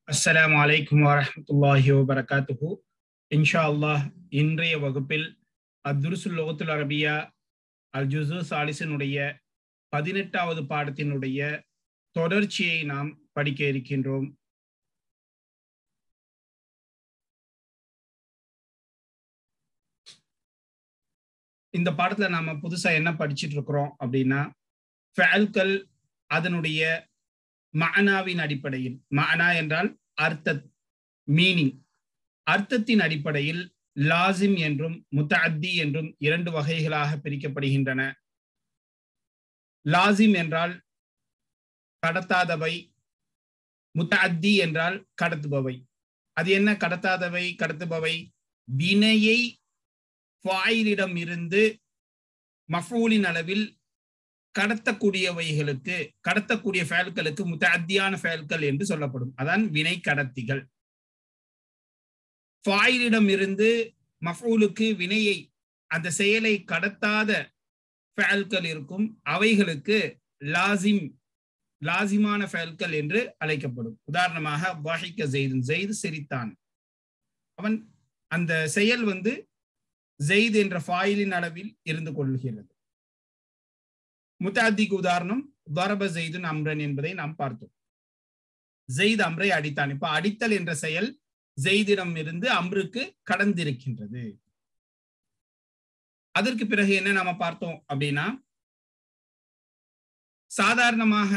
அஸ்ஸலாமு அலைக்கும் வரஹமத்துல்லாஹி வபரகாத்துஹு இன்ஷா அல்லாஹ் இன்றைய வகுப்பில் அத்துருசுல் லோகத்துல் அரபியா அல் ஜுசு சாலிசனுடைய பதினெட்டாவது பாடத்தினுடைய தொடர்ச்சியை நாம் படிக்க இருக்கின்றோம் இந்த பாடத்துல நாம புதுசா என்ன படிச்சுட்டு இருக்கிறோம் அப்படின்னா ஃபேல்கள் அதனுடைய மனாவின் அடிப்படையில் மனா என்றால் அர்த்த மீனிங் அர்த்தத்தின் அடிப்படையில் லாசிம் என்றும் முத்தஅத்தி என்றும் இரண்டு வகைகளாக பிரிக்கப்படுகின்றன லாசிம் என்றால் கடத்தாதவை முத்தஅத்தி என்றால் கடத்துபவை அது என்ன கடத்தாதவை கடத்துபவை வினையை ஃபாயிலிடம் இருந்து மஃபூலின் அளவில் கடத்தக்கூடியவைகளுக்கு கடத்தக்கூடிய ஃபேல்களுக்கு முத்தஅத்தியான ஃபேல்கள் என்று சொல்லப்படும் அதான் வினை கடத்திகள் ஃபாயிலிடம் இருந்து மஃபூலுக்கு வினையை அந்த செயலை கடத்தாத ஃபேல்கள் இருக்கும் அவைகளுக்கு லாசிம் லாசிமான ஃபேல்கள் என்று அழைக்கப்படும் உதாரணமாக வாஹிக்க ஜெய்து ஜெய்து சிரித்தான் அவன் அந்த செயல் வந்து ஜெயித் என்ற ஃபாயிலின் அளவில் இருந்து கொள்கிறது முத்தாத்திக்கு உதாரணம் துவரப ஜெய்துன் அம்ரன் என்பதை நாம் பார்த்தோம் ஜெயித் அம்ரை அடித்தான் இப்ப அடித்தல் என்ற செயல் ஜெய்திடம் இருந்து அம்ருக்கு கடந்திருக்கின்றது அதற்கு பிறகு என்ன நாம பார்த்தோம் அப்படின்னா சாதாரணமாக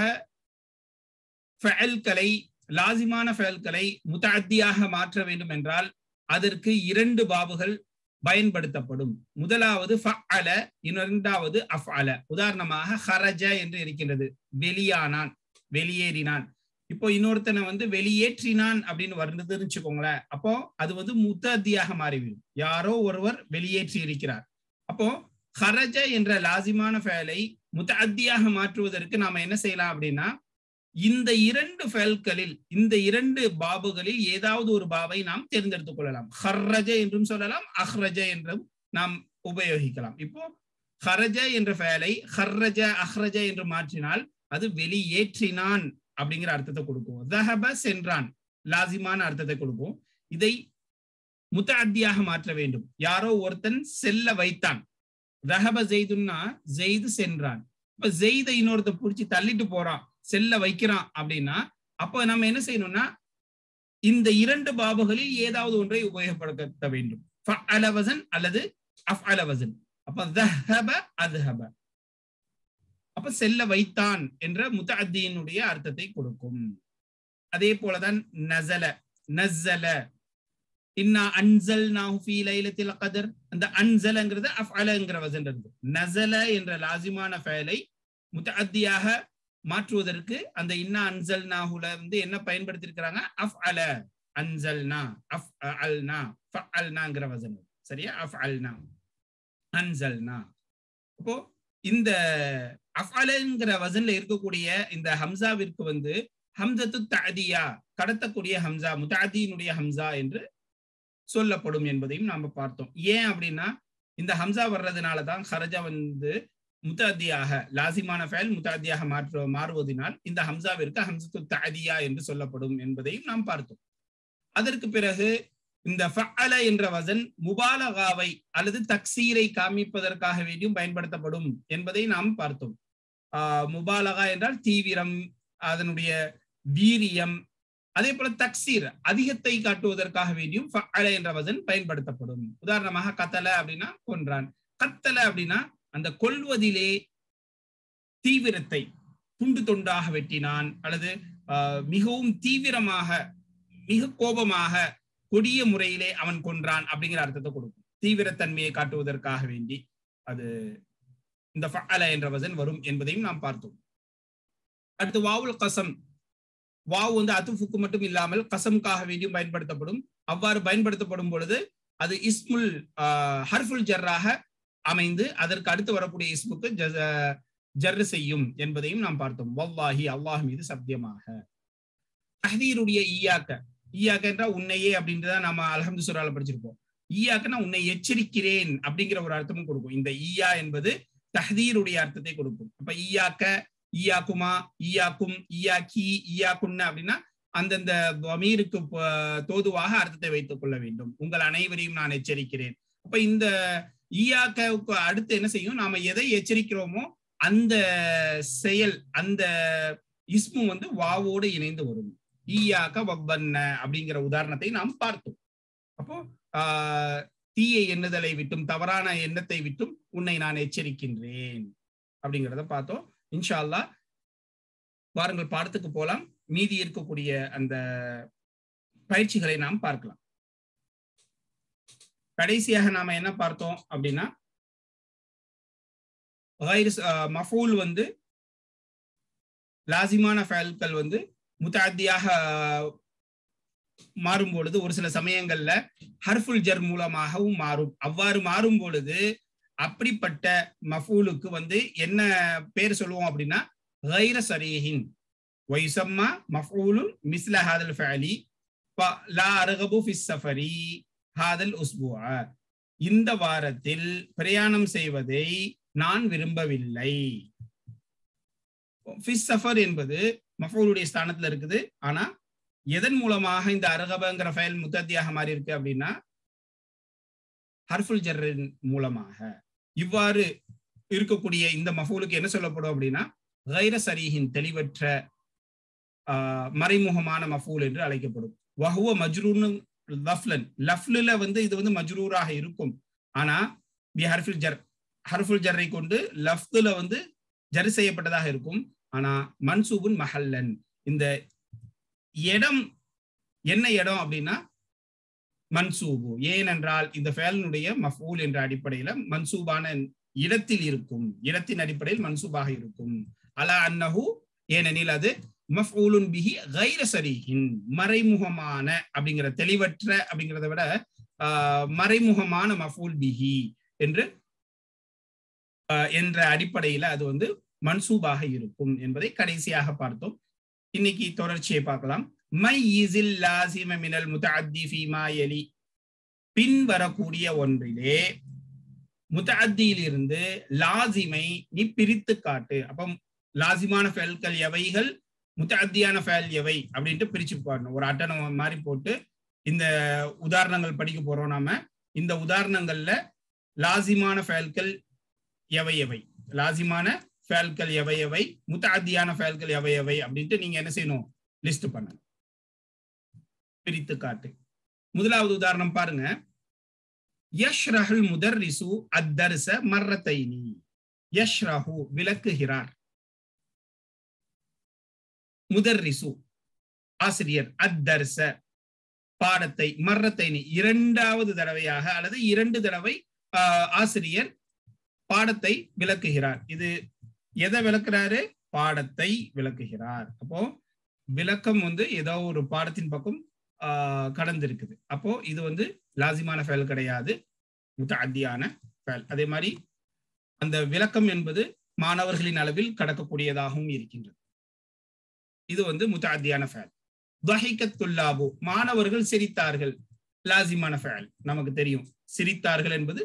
ஃபேல்களை லாசிமான ஃபேல்களை முத்தாத்தியாக மாற்ற வேண்டும் என்றால் அதற்கு இரண்டு பாபுகள் பயன்படுத்தப்படும் முதலாவது ஃபஅல இரண்டாவது அஃஅல உதாரணமாக ஹரஜ என்று இருக்கின்றது வெளியானான் வெளியேறினான் இப்போ இன்னொருத்தனை வந்து வெளியேற்றினான் அப்படின்னு வருதுன்னு வச்சுக்கோங்களேன் அப்போ அது வந்து முத்தத்தியாக மாறிவிடும் யாரோ ஒருவர் வெளியேற்றி இருக்கிறார் அப்போ ஹரஜ என்ற லாசிமான ஃபேலை முத்தத்தியாக மாற்றுவதற்கு நாம என்ன செய்யலாம் அப்படின்னா இந்த இரண்டு ஃபெல்களில் இந்த இரண்டு பாபுகளில் ஏதாவது ஒரு பாபை நாம் தேர்ந்தெடுத்துக் கொள்ளலாம் ஹர்ரஜ என்றும் சொல்லலாம் அஹ்ரஜ என்றும் நாம் உபயோகிக்கலாம் இப்போ ஹரஜ என்ற ஃபேலை ஹர்ரஜ அஹ்ரஜ என்று மாற்றினால் அது வெளியேற்றினான் அப்படிங்கிற அர்த்தத்தை கொடுக்கும் தஹப சென்றான் லாசிமான அர்த்தத்தை கொடுக்கும் இதை முத்தாத்தியாக மாற்ற வேண்டும் யாரோ ஒருத்தன் செல்ல வைத்தான் ரஹப ஜெய்துன்னா ஜெய்து சென்றான் இப்ப ஜெய்தை இன்னொருத்த பிடிச்சி தள்ளிட்டு போறான் செல்ல வைக்கிறான் அப்படின்னா அப்ப நம்ம என்ன செய்யணும்னா இந்த இரண்டு பாபுகளில் ஏதாவது ஒன்றை உபயோகப்படுத்த வேண்டும் அலவசன் அல்லது அஃப் அலவசன் அப்ப தஹப அதுஹப அப்ப செல்ல வைத்தான் என்ற முத்தஅத்தியினுடைய அர்த்தத்தை கொடுக்கும் அதே போலதான் நசல நஸ்ஸல இன்னா அன்சல் நாஹு லைலத்தில் கதர் அந்த அன்சலங்கிறது அஃஅலங்கிற வசன் இருக்கு நசல என்ற லாசிமான ஃபேலை முத்தஅத்தியாக மாற்றுவதற்கு அந்த இன்னா அன்சல் நாகுல வந்து என்ன பயன்படுத்திருக்கிறாங்க அஃப் அல அன்சல்னா அஃப் அல்னா அல்னாங்கிற வசனம் சரியா அஃப் அல்னா அன்சல்னா அப்போ இந்த அஃப் அலங்கிற வசன்ல இருக்கக்கூடிய இந்த ஹம்சாவிற்கு வந்து ஹம்சத்து தஅதியா கடத்தக்கூடிய ஹம்சா முத்தாதியினுடைய ஹம்சா என்று சொல்லப்படும் என்பதையும் நாம பார்த்தோம் ஏன் அப்படின்னா இந்த ஹம்சா வர்றதுனாலதான் ஹரஜா வந்து முத்தாத்தியாக லாசிமான ஃபேல் முத்தாத்தியாக மாற்று மாறுவதனால் இந்த ஹம்சாவிற்கு ஹம்சத்து தாதியா என்று சொல்லப்படும் என்பதையும் நாம் பார்த்தோம் அதற்கு பிறகு இந்த ஃபஅல என்ற வசன் முபாலகாவை அல்லது தக்சீரை காமிப்பதற்காக வேண்டியும் பயன்படுத்தப்படும் என்பதை நாம் பார்த்தோம் ஆஹ் முபாலகா என்றால் தீவிரம் அதனுடைய வீரியம் அதே போல தக்சீர் அதிகத்தை காட்டுவதற்காக வேண்டியும் ஃபஅல என்ற வசன் பயன்படுத்தப்படும் உதாரணமாக கத்தல அப்படின்னா கொன்றான் கத்தல அப்படின்னா அந்த கொள்வதிலே தீவிரத்தை துண்டு துண்டாக வெட்டினான் அல்லது மிகவும் தீவிரமாக மிக கோபமாக கொடிய முறையிலே அவன் கொன்றான் அப்படிங்கிற அர்த்தத்தை கொடுக்கும் தீவிரத்தன்மையை காட்டுவதற்காக வேண்டி அது இந்த ஃபஅல என்ற வசன் வரும் என்பதையும் நாம் பார்த்தோம் அடுத்து வாவுல் கசம் வாவு வந்து அத்துஃபுக்கு மட்டும் இல்லாமல் கசம்காக வேண்டியும் பயன்படுத்தப்படும் அவ்வாறு பயன்படுத்தப்படும் பொழுது அது இஸ்முல் ஹர்ஃபுல் ஜர்ராக அமைந்து அதற்கு அடுத்து வரக்கூடிய இஸ்முக்கு ஜர்ரு செய்யும் என்பதையும் நாம் பார்த்தோம் வல்லாஹி அல்லாஹ் மீது சத்தியமாக தஹதீருடைய ஈயாக்க ஈயாக்க என்றால் உன்னையே அப்படின்றத நம்ம அலஹமது சுரால படிச்சிருப்போம் ஈயாக்கனா உன்னை எச்சரிக்கிறேன் அப்படிங்கிற ஒரு அர்த்தமும் கொடுக்கும் இந்த ஈயா என்பது தஹதீருடைய அர்த்தத்தை கொடுக்கும் அப்ப ஈயாக்க ஈயாக்குமா ஈயாக்கும் ஈயாக்கி ஈயாக்குன்ன அப்படின்னா அந்தந்த பமீருக்கு தோதுவாக அர்த்தத்தை வைத்துக் கொள்ள வேண்டும் உங்கள் அனைவரையும் நான் எச்சரிக்கிறேன் அப்ப இந்த ஈயாக்காவுக்கு அடுத்து என்ன செய்யும் நாம எதை எச்சரிக்கிறோமோ அந்த செயல் அந்த இஸ்மு வந்து வாவோடு இணைந்து வரும் ஈயாக்க வப்பன்ன அப்படிங்கிற உதாரணத்தை நாம் பார்த்தோம் அப்போ ஆஹ் தீய எண்ணுதலை விட்டும் தவறான எண்ணத்தை விட்டும் உன்னை நான் எச்சரிக்கின்றேன் அப்படிங்கிறத பார்த்தோம் இன்ஷா அல்லா வாருங்கள் பாடத்துக்கு போலாம் மீதி இருக்கக்கூடிய அந்த பயிற்சிகளை நாம் பார்க்கலாம் கடைசியாக நாம என்ன பார்த்தோம் அப்படின்னா மஃபூல் வந்து லாசிமான ஃபேல்கள் வந்து முத்தாத்தியாக மாறும் பொழுது ஒரு சில சமயங்கள்ல ஹர்ஃபுல் ஜர் மூலமாகவும் மாறும் அவ்வாறு மாறும் பொழுது அப்படிப்பட்ட மஃபூலுக்கு வந்து என்ன பேர் சொல்லுவோம் அப்படின்னா غير صريح ويسمى مفعول مثل هذا الفعل لا أرغب في السفر هذا الأسبوع இந்த வாரத்தில் பிரயாணம் செய்வதை நான் விரும்பவில்லை ஃபிஸ் சஃபர் என்பது மஃபூலுடைய ஸ்தானத்துல இருக்குது ஆனா எதன் மூலமாக இந்த அரகபங்கிற ஃபைல் முத்தத்தியாக மாறி இருக்கு அப்படின்னா ஹர்ஃபுல் ஜர்ரின் மூலமாக இவ்வாறு இருக்கக்கூடிய இந்த மஃபூலுக்கு என்ன சொல்லப்படும் அப்படின்னா கைர சரீஹின் தெளிவற்ற மறைமுகமான மஃபூல் என்று அழைக்கப்படும் வஹுவ மஜ்ரூன் லஃப்லன் லஃப்லுல வந்து இது வந்து மஜ்ரூராக இருக்கும் ஆனா பி ஹர்ஃபுல் ஜர் ஹர்ஃபுல் ஜர்ரை கொண்டு லஃப்துல வந்து ஜர் செய்யப்பட்டதாக இருக்கும் ஆனா மன்சூபுன் மஹல்லன் இந்த இடம் என்ன இடம் அப்படின்னா மன்சூபு ஏனென்றால் இந்த ஃபேலனுடைய மஃபூல் என்ற அடிப்படையில மன்சூபான இடத்தில் இருக்கும் இடத்தின் அடிப்படையில் மன்சூபாக இருக்கும் அலா அன்னஹு ஏனெனில் அது மஃபூலுன் பிஹி கைர சரிஹின் மறைமுகமான அப்படிங்கிற தெளிவற்ற அப்படிங்கிறத விட மறைமுகமான மஃபூல் பிஹி என்று என்ற அடிப்படையில அது வந்து மன்சூபாக இருக்கும் என்பதை கடைசியாக பார்த்தோம் இன்னைக்கு தொடர்ச்சியை பார்க்கலாம் மை இசில் லாசிம மினல் முத்தஅத்தி ஃபீமா எலி பின் வரக்கூடிய ஒன்றிலே முத்தஅத்தியிலிருந்து லாசிமை நீ பிரித்து காட்டு அப்ப லாசிமான ஃபெல்கள் எவைகள் முத்தஅத்தியான ஃபேல் எவை அப்படின்ட்டு பிரிச்சு பாடணும் ஒரு அட்டனை மாதிரி போட்டு இந்த உதாரணங்கள் படிக்க போறோம் நாம இந்த உதாரணங்கள்ல லாசிமான ஃபேல்கள் எவை எவை லாசிமான ஃபேல்கள் எவை எவை முத்தாத்தியான ஃபேல்கள் எவை எவை அப்படின்ட்டு நீங்க என்ன செய்யணும் லிஸ்ட் பண்ணணும் பிரித்து காட்டு முதலாவது உதாரணம் பாருங்க யஷ்ரஹுல் முதர்ரிசு அத்தர்ச மர்ரத்தைனி யஷ்ரஹு விளக்குகிறார் முதர்ரிசு ஆசிரியர் அத்தர்ச பாடத்தை மர்ரத்தைனி இரண்டாவது தடவையாக அல்லது இரண்டு தடவை ஆசிரியர் பாடத்தை விளக்குகிறார் இது எதை விளக்குறாரு பாடத்தை விளக்குகிறார் அப்போ விளக்கம் வந்து ஏதோ ஒரு பாடத்தின் பக்கம் ஆஹ் கடந்திருக்குது அப்போ இது வந்து லாசிமான ஃபேல் கிடையாது முத்தாத்தியான ஃபேல் அதே மாதிரி அந்த விளக்கம் என்பது மாணவர்களின் அளவில் கடக்கக்கூடியதாகவும் இருக்கின்றது இது வந்து முத்தாத்தியான ஃபேல் துல்லாபு மாணவர்கள் சிரித்தார்கள் லாசிமான ஃபேல் நமக்கு தெரியும் சிரித்தார்கள் என்பது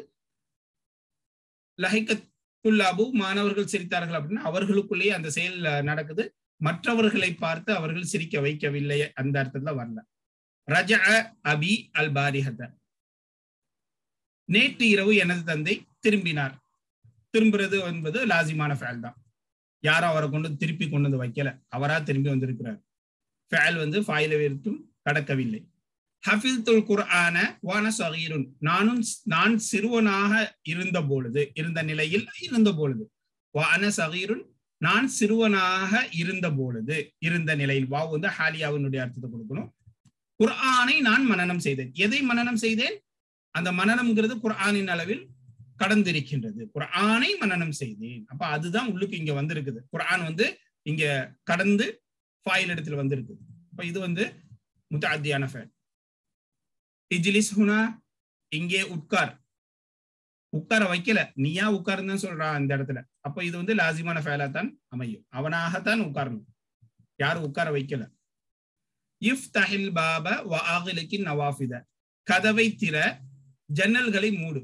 லஹைக்கத்துல்லாபு மாணவர்கள் சிரித்தார்கள் அப்படின்னா அவர்களுக்குள்ளேயே அந்த செயல் நடக்குது மற்றவர்களை பார்த்து அவர்கள் சிரிக்க வைக்கவில்லை அந்த அர்த்தத்துல வரல ரஜ அபி அல் பாரிஹத நேற்று இரவு எனது தந்தை திரும்பினார் திரும்புறது என்பது லாசிமான ஃபேல் தான் யாரும் அவரை கொண்டு திருப்பி கொண்டு வந்து வைக்கல அவரா திரும்பி வந்திருக்கிறார் ஃபேல் வந்து ஃபாயில விருத்தும் கடக்கவில்லை ஹஃபில் துல் குர்ஆன வான சகீருன் நானும் நான் சிறுவனாக இருந்த பொழுது இருந்த நிலையில் இருந்த பொழுது வான சகீருன் நான் சிறுவனாக இருந்த பொழுது இருந்த நிலையில் வா வந்து ஹாலியாவினுடைய அர்த்தத்தை கொடுக்கணும் குர்ஆனை நான் மனனம் செய்தேன் எதை மனனம் செய்தேன் அந்த மனனம்ங்கிறது குர்ஆனின் அளவில் கடந்திருக்கின்றது குர்ஆனை மனனம் செய்தேன் அப்ப அதுதான் உள்ளுக்கு இங்க வந்திருக்குது குர்ஆன் வந்து இங்க கடந்து ஃபாயில் இடத்துல வந்திருக்குது அப்ப இது வந்து முத்தாத்தியான ஃபேல் இஜ்லிஸ் ஹுனா இங்கே உட்கார் உட்கார வைக்கல நீயா உட்கார்ந்து சொல்றான் இந்த இடத்துல அப்ப இது வந்து லாசிமான ஃபேலா தான் அமையும் அவனாகத்தான் உட்காரணும் யாரும் உட்கார வைக்கல இஃப் தஹில் பாப வாகிலுக்கு நவாஃபித கதவை திற ஜன்னல்களை மூடு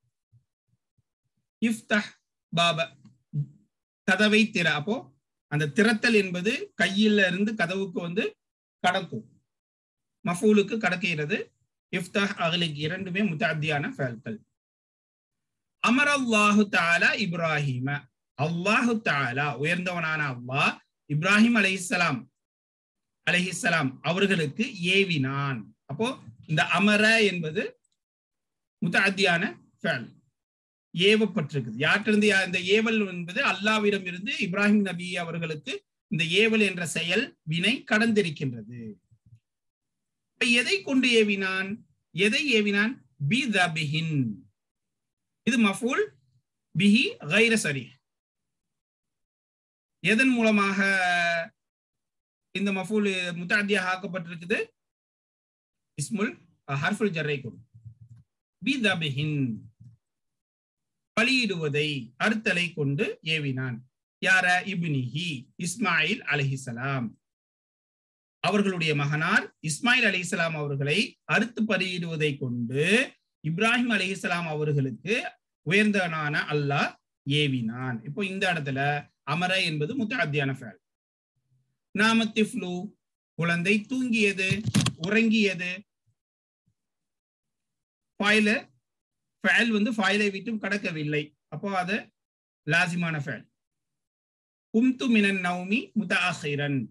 இஃப் தஹ் பாப கதவை திற அப்போ அந்த திறத்தல் என்பது கையில இருந்து கதவுக்கு வந்து கடக்கும் மஃபூலுக்கு கடக்கிறது இஃப்தஹ் அகலிக் இரண்டுமே முத்தாத்தியான ஃபேல்கள் அமர் அல்லாஹு தாலா இப்ராஹிம அல்லாஹு தாலா உயர்ந்தவனான அல்லாஹ் இப்ராஹிம் அலைஹிஸ்ஸலாம் அலைஹிஸ்ஸலாம் அவர்களுக்கு ஏவினான் அப்போ இந்த அமர என்பது முத்தாத்தியான ஃபேல் ஏவப்பட்டிருக்குது யாற்றிருந்து இந்த ஏவல் என்பது அல்லாவிடம் இருந்து இப்ராஹிம் நபி அவர்களுக்கு இந்த ஏவல் என்ற செயல் வினை கடந்திருக்கின்றது எதை கொண்டு ஏவினான் எதை ஏவினான் பி தபிஹின் இது மஃபூல் பிஹி கைர சரி எதன் மூலமாக இந்த மஃபூல் முத்தாத்தியாக ஆக்கப்பட்டிருக்குது இஸ்முல் ஹர்ஃபுல் ஜர்ரை கொண்டு பி தபிஹின் பலியிடுவதை அறுத்தலை கொண்டு ஏவினான் யார இப்னிஹி இஸ்மாயில் அலிஹிசலாம் அவர்களுடைய மகனார் இஸ்மாயில் அலிஹிசலாம் அவர்களை அறுத்து பலியிடுவதை கொண்டு இப்ராஹிம் அலிஹிசலாம் அவர்களுக்கு உயர்ந்தவனான அல்லாஹ் ஏவினான் இப்போ இந்த இடத்துல அமர என்பது முத்தாத்தியான ஃபேல் நாமத்திஃப்லு குழந்தை தூங்கியது உறங்கியது ஃபாயில ஃபேல் வந்து ஃபாயிலை விட்டும் கடக்கவில்லை அப்போ அது லாசிமான ஃபேல் கும்து மினன் நௌமி முதாஹிரன்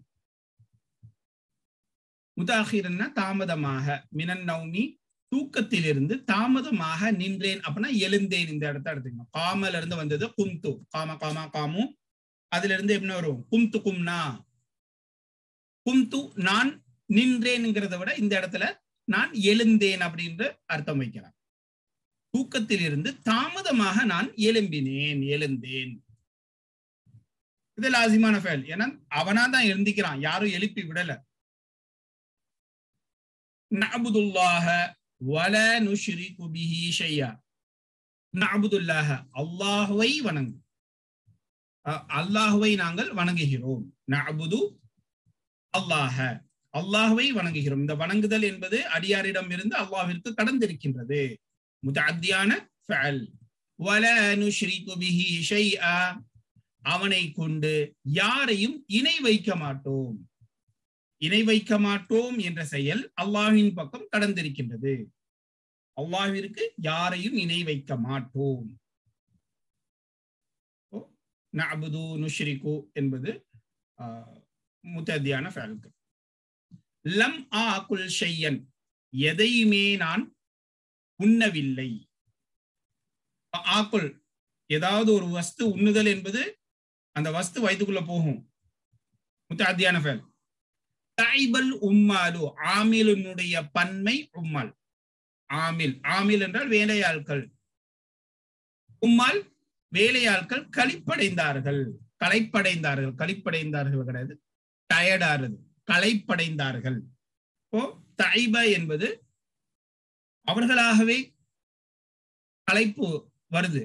முதாஹிரன்னா தாமதமாக மினன் நௌமி தூக்கத்திலிருந்து தாமதமாக நின்றேன் அப்படின்னா எழுந்தேன் இந்த இடத்த எடுத்துக்கணும் காமல இருந்து வந்தது கும்து காம காமா காமு அதுல இருந்து என்ன வரும் கும்து கும்னா கும்து நான் நின்றேன்ங்கிறத விட இந்த இடத்துல நான் எழுந்தேன் அப்படின்ற அர்த்தம் வைக்கலாம் தூக்கத்தில் இருந்து தாமதமாக நான் எழும்பினேன் எழுந்தேன் இது லாசிமான ஃபேல் ஏன்னா அவனா தான் எழுந்திக்கிறான் யாரும் எழுப்பி விடல நஅபுதுல்லாஹ வல நுஷ்ரிகு பிஹி ஷையா நஅபுதுல்லாஹ அல்லாஹ்வை வணங்கு அல்லாஹ்வை நாங்கள் வணங்குகிறோம் நஅபுது அல்லாஹ அல்லாஹ்வை வணங்குகிறோம் இந்த வணங்குதல் என்பது அடியாரிடம் இருந்து அல்லாஹ்விற்கு கடந்திருக்கின்றது முத்தஅத்தியான ஃபஅல் வல நுஷ்ரிகு பிஹி ஷைஆ அவனை கொண்டு யாரையும் இணை வைக்க மாட்டோம் இணை வைக்க மாட்டோம் என்ற செயல் அல்லாஹின் பக்கம் கடந்திருக்கின்றது அல்லாஹிற்கு யாரையும் இணை வைக்க மாட்டோம் நபுது நுஷ்ரிகு என்பது முத்ததியான ஃபேல்கள் லம் ஆகுல் ஷையன் எதையுமே நான் உண்ணவில்லை ஆக்குல் ஏதாவது ஒரு வஸ்து உண்ணுதல் என்பது அந்த வஸ்து வயதுக்குள்ள போகும் முத்தாத்தியான ஃபேல் தைபல் உம்மாலு ஆமிலுனுடைய பன்மை உம்மால் ஆமில் ஆமில் என்றால் வேலையாட்கள் உம்மால் வேலையாட்கள் களிப்படைந்தார்கள் களைப்படைந்தார்கள் களிப்படைந்தார்கள் கிடையாது டயர்டாறது களைப்படைந்தார்கள் இப்போ தைப என்பது அவர்களாகவே களைப்பு வருது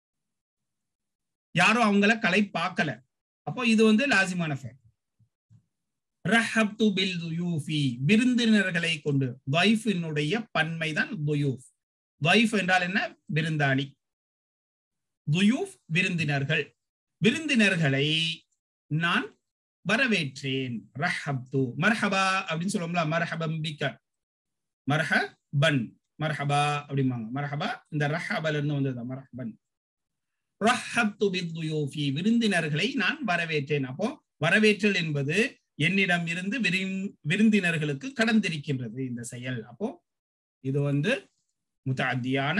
யாரும் அவங்கள கலை பார்க்கல அப்போ இது வந்து லாசிமான ஃபேர் ரஹப்து பில் துயூஃபி விருந்தினர்களை கொண்டு வைஃபினுடைய பன்மை தான் துயூஃப் வைஃப் என்றால் என்ன விருந்தாளி துயூஃப் விருந்தினர்கள் விருந்தினர்களை நான் வரவேற்றேன் ரஹப்து மர்ஹபா அப்படின்னு சொல்லுவோம்ல மர்ஹபம் பிக்க மர்ஹ பன் மர்ஹபா அப்படிம்பாங்க மர்ஹபா இந்த ரஹபல இருந்து வந்தது மர்ஹபன் ரஹப்து பித்துயூஃபி விருந்தினர்களை நான் வரவேற்றேன் அப்போ வரவேற்றல் என்பது என்னிடம் இருந்து விருந்தினர்களுக்கு கடந்திருக்கின்றது இந்த செயல் அப்போ இது வந்து முத்தாத்தியான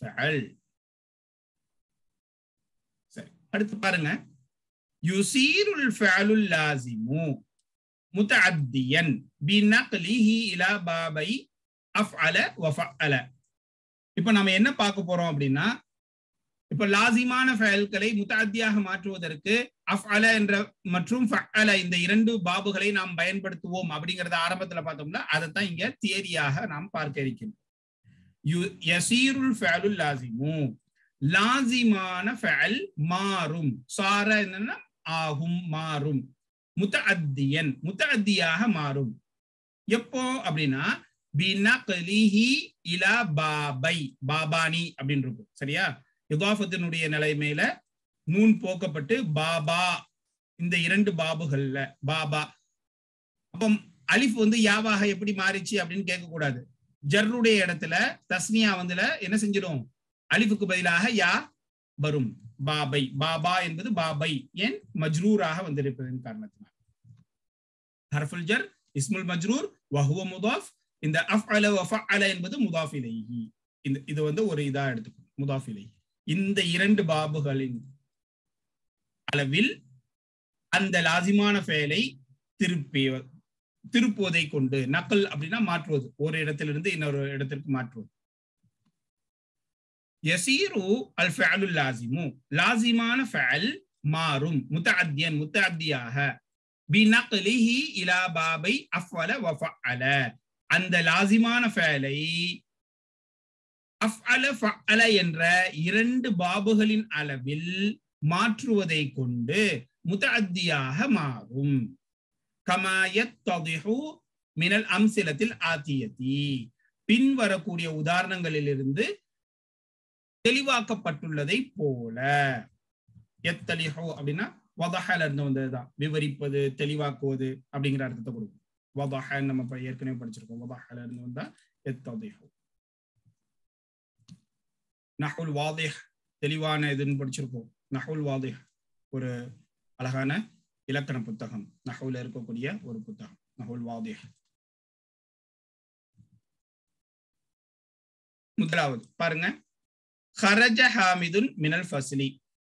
சரி அடுத்து பாருங்க யுசீருல் ஃபஅலுல் லாசிமு முத்தஅத்தியன் பினக்லிஹி இலா பாபை அஃஅல வ ஃபஅல இப்போ நம்ம என்ன பார்க்க போறோம் அப்படின்னா இப்ப லாசிமான ஃபயல்களை முத்தாத்தியாக மாற்றுவதற்கு அஃஅல என்ற மற்றும் ஃபஅல இந்த இரண்டு பாபுகளை நாம் பயன்படுத்துவோம் அப்படிங்கறத ஆரம்பத்துல பார்த்தோம்னா அதைத்தான் இங்க தியரியாக நாம் பார்க்க இருக்கின்றோம் யசீருல் ஃபஅலுல் லாசிமு லாசிமான ஃபஅல் மாறும் சார என்னன்னா ஆகும் மாறும் முத்தஅத்தியன் முத்தஅத்தியாக மாறும் எப்போ அப்படின்னா பினக்லிஹி இலா பாபை பாபானி அப்படின்னு இருக்கும் சரியா யுகாஃபத்தினுடைய நிலைமையில நூன் போக்கப்பட்டு பாபா இந்த இரண்டு பாபுகள்ல பாபா அப்போ அலிஃப் வந்து யாவாக எப்படி மாறிச்சு அப்படின்னு கேட்க கூடாது ஜர்ருடைய இடத்துல தஸ்னியா வந்துல என்ன செஞ்சிடும் அலிஃபுக்கு பதிலாக யா வரும் பாபை பாபா என்பது பாபை ஏன் மஜ்ரூராக வந்திருப்பதன் காரணத்தினால் ஹர்ஃபுல் ஜர் இஸ்முல் மஜ்ரூர் வஹுவ முதாஃப் இந்த அஃஅல வஃஅல என்பது முதாஃப் இலைஹி இந்த இது வந்து ஒரு இதா எடுத்துக்கணும் முதாஃப் இலைஹி இந்த இரண்டு பாபுகளின் அளவில் அந்த லாசிமான ஃபேலை திருப்பி திருப்புவதை கொண்டு நக்கல் அப்படின்னா மாற்றுவது ஒரு இடத்திலிருந்து இன்னொரு இடத்திற்கு மாற்றுவது யசீரு அல் ஃபஅலு லாசிமு லாசிமான ஃபஅல் மாறும் முத்தஅத்தியன் முத்தஅத்தியாக பினக்லிஹி இலா பாபை அஃவல வஃஅல அந்த லாசிமான ஃபஅலை அஃஅல ஃபஅல என்ற இரண்டு பாபுகளின் அளவில் மாற்றுவதை கொண்டு முத்தஅத்தியாக மாறும் கமா யத்ததிஹு மினல் அம்சிலத்தில் ஆத்தியதி பின் வரக்கூடிய உதாரணங்களிலிருந்து தெளிவாக்கப்பட்டுள்ளதை போல எத்தலிஹோ அப்படின்னா வதஹல இருந்து வந்ததுதான் விவரிப்பது தெளிவாக்குவது அப்படிங்கிற அர்த்தத்தை கொடுக்கும் வதஹ நம்ம இப்ப ஏற்கனவே படிச்சிருக்கோம் வதஹல இருந்து வந்தா எத்ததிஹோ நஹுல் வாதிஹ் தெளிவான இதுன்னு படிச்சிருக்கோம் நஹுல் வாதிஹ் ஒரு அழகான இலக்கண புத்தகம் நஹுல இருக்கக்கூடிய ஒரு புத்தகம் நஹுல் வாதிஹ் முதலாவது பாருங்க ஹரஜ ஹாமிதுன் மினல் ஃபஸ்லி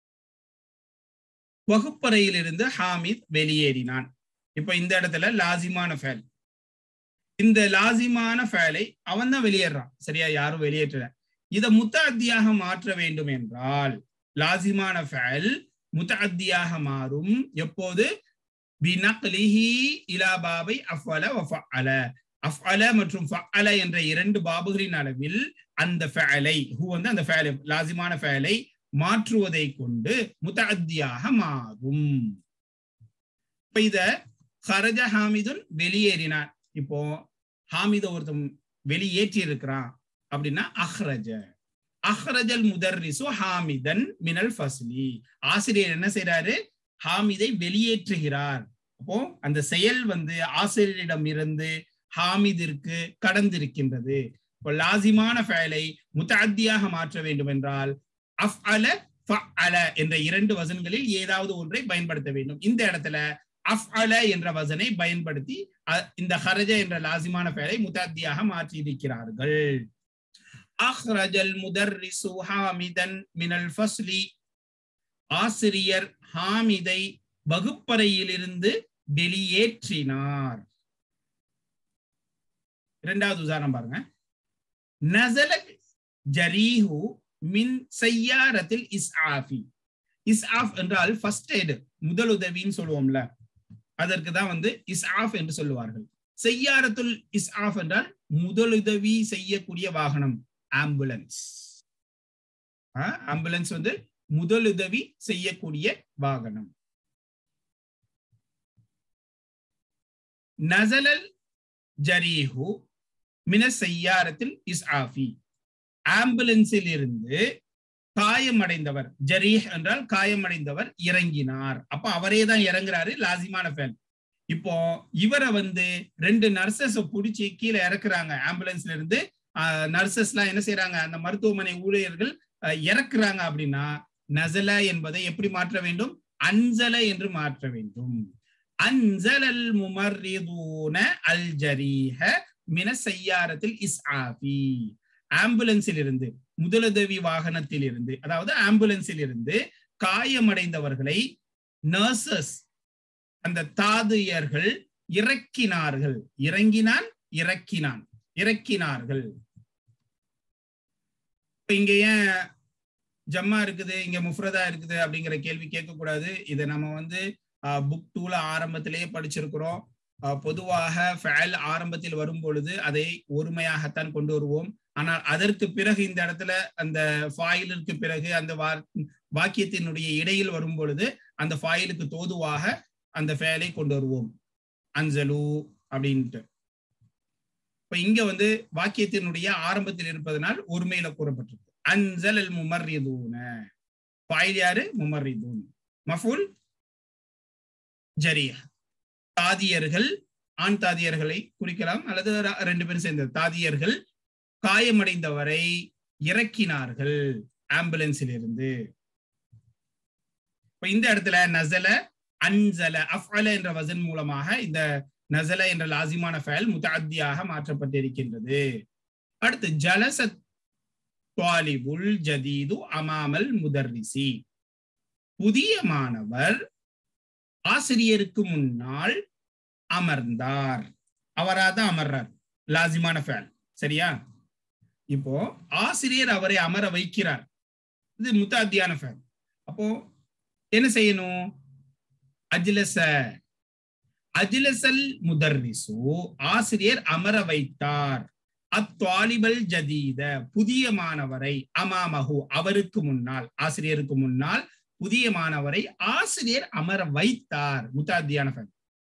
வகுப்பறையிலிருந்து ஹாமித் வெளியேறினான் இப்ப இந்த இடத்துல லாசிமான ஃபேல் இந்த லாசிமான ஃபேலை அவன் தான் வெளியேறான் சரியா யாரும் வெளியேற்றல இதை முத்தாத்தியாக மாற்ற வேண்டும் என்றால் லாசிமான ஃபேல் முத்தாத்தியாக மாறும் எப்போது பினக்லிஹி இலா பாபை அஃவல வஃஅல அஃஅல மற்றும் ஃபஅல என்ற இரண்டு பாபுகளின் அளவில் அந்த ஃபஅலை ஹூ வந்து அந்த ஃபஅலை லாசிமான ஃபஅலை மாற்றுவதை கொண்டு முத்தஅத்தியாக மாறும் இப்ப இத ஹரஜ ஹாமிதுன் வெளியேறினான் இப்போ ஹாமித ஒருத்தன் வெளியேற்றி இருக்கிறான் அப்படின்னா அஹ்ரஜ அஹ்ரஜல் முதர்ரிசு ஹாமிதன் மினல் ஃபஸ்லி ஆசிரியர் என்ன செய்யறாரு ஹாமிதை வெளியேற்றுகிறார் அப்போ அந்த செயல் வந்து ஆசிரியரிடம் இருந்து ஹாமிதிற்கு கடந்திருக்கின்றது இப்போ லாசிமான ஃபேலை முத்தாத்தியாக மாற்ற வேண்டும் என்றால் அஃப் அல அல என்ற இரண்டு வசன்களில் ஏதாவது ஒன்றை பயன்படுத்த வேண்டும் இந்த இடத்துல அஃப் அல என்ற வசனை பயன்படுத்தி இந்த ஹரஜ என்ற லாசிமான ஃபேலை முத்தாத்தியாக மாற்றி இருக்கிறார்கள் அஹ்ரஜல் முதர்ரிசு ஹாமிதன் மினல் ஃபஸ்லி ஆசிரியர் ஹாமிதை வகுப்பறையிலிருந்து வெளியேற்றினார் இரண்டாவது உதாரணம் பாருங்க நசல ஜரீஹு மின் செய்யாரத்தில் இஸ்ஆஃபி இஸ்ஆஃப் என்றால் ஃபர்ஸ்ட் எய்டு முதலுதவின்னு சொல்லுவோம்ல அதற்கு தான் வந்து இஸ்ஆஃப் என்று சொல்லுவார்கள் செய்யாரத்துல் இஸ்ஆஃப் என்றால் முதலுதவி செய்யக்கூடிய வாகனம் ஆம்புலன்ஸ் ஆம்புலன்ஸ் வந்து முதலுதவி செய்யக்கூடிய வாகனம் நசலல் ஜரீஹு மின செய்யாரத்தில் இஸ்ஆஃபி ஆம்புலன்ஸில் இருந்து காயமடைந்தவர் ஜரீஹ் என்றால் காயமடைந்தவர் இறங்கினார் அப்ப அவரே தான் இறங்குறாரு லாசிமான ஃபேல் இப்போ இவரை வந்து ரெண்டு நர்சஸ் பிடிச்சி கீழே இறக்குறாங்க ஆம்புலன்ஸ்ல இருந்து நர்சஸ் எல்லாம் என்ன செய்யறாங்க அந்த மருத்துவமனை ஊழியர்கள் இறக்குறாங்க அப்படின்னா நசல என்பதை எப்படி மாற்ற வேண்டும் அன்சல என்று மாற்ற வேண்டும் அன்சலல் முமர்ரிதூன அல் ஜரீஹ மின செய்யாரத்தில் இஸ்ஆபி ஆம்புலன்ஸில் இருந்து முதலுதவி வாகனத்தில் இருந்து அதாவது ஆம்புலன்ஸில் இருந்து காயமடைந்தவர்களை நர்சஸ் அந்த தாதியர்கள் இறக்கினார்கள் இறங்கினான் இறக்கினான் இறக்கினார்கள் இங்க ஏன் ஜம்மா இருக்குது இங்க முஃப்ரதா இருக்குது அப்படிங்கிற கேள்வி கேட்கக்கூடாது இதை நம்ம வந்து புக் டூல ஆரம்பத்திலேயே படிச்சிருக்கிறோம் பொதுவாக ஃபேல் ஆரம்பத்தில் வரும் பொழுது அதை ஒருமையாகத்தான் கொண்டு வருவோம் ஆனால் அதற்கு பிறகு இந்த இடத்துல அந்த ஃபாயிலுக்கு பிறகு அந்த வாக்கியத்தினுடைய இடையில் வரும் பொழுது அந்த ஃபாயிலுக்கு தோதுவாக அந்த ஃபேலை கொண்டு வருவோம் அஞ்சலு அப்படின்ட்டு இப்ப இங்க வந்து வாக்கியத்தினுடைய ஆரம்பத்தில் இருப்பதனால் ஒருமையில கூறப்பட்டிருக்கு அன்சல் அல் முமர்ரிதூன ஃபாயில் யாரு முமர்ரிதூன் மஃபுல் ஜரியா தாதியர்கள் ஆண் தாதியர்களை குறிக்கலாம் அல்லது ர- ரெண்டு பேரும் சேர்ந்த தாதியர்கள் காயமடைந்தவரை இறக்கினார்கள் ஆம்புலன்ஸில் இருந்து இப்ப இந்த இடத்துல நசல அன்சல அஃஅல என்ற வசன் மூலமாக இந்த நசல என்ற லாசிமான ஃபயல் முத்தஅத்தியாக மாற்றப்பட்டிருக்கின்றது அடுத்து ஜலச துவாலிபுல் ஜதீது அமாமல் முதர்ரிசி புதிய மாணவர் ஆசிரியருக்கு முன்னால் அமர்ந்தார் அவராதான் அமர்றார் லாசிமான ஃபேல் சரியா இப்போ ஆசிரியர் அவரை அமர வைக்கிறார் இது முத்தாத்தியான ஃபேல் அப்போ என்ன செய்யணும் அஜ்லச அஜ்லசல் முதர்ரிசு ஆசிரியர் அமர வைத்தார் அத்வாலிபல் ஜதீத புதிய மாணவரை அமாமஹு அவருக்கு முன்னால் ஆசிரியருக்கு முன்னால் புதிய மாணவரை ஆசிரியர் அமர வைத்தார் முத்தாத்தியான ஃபேல்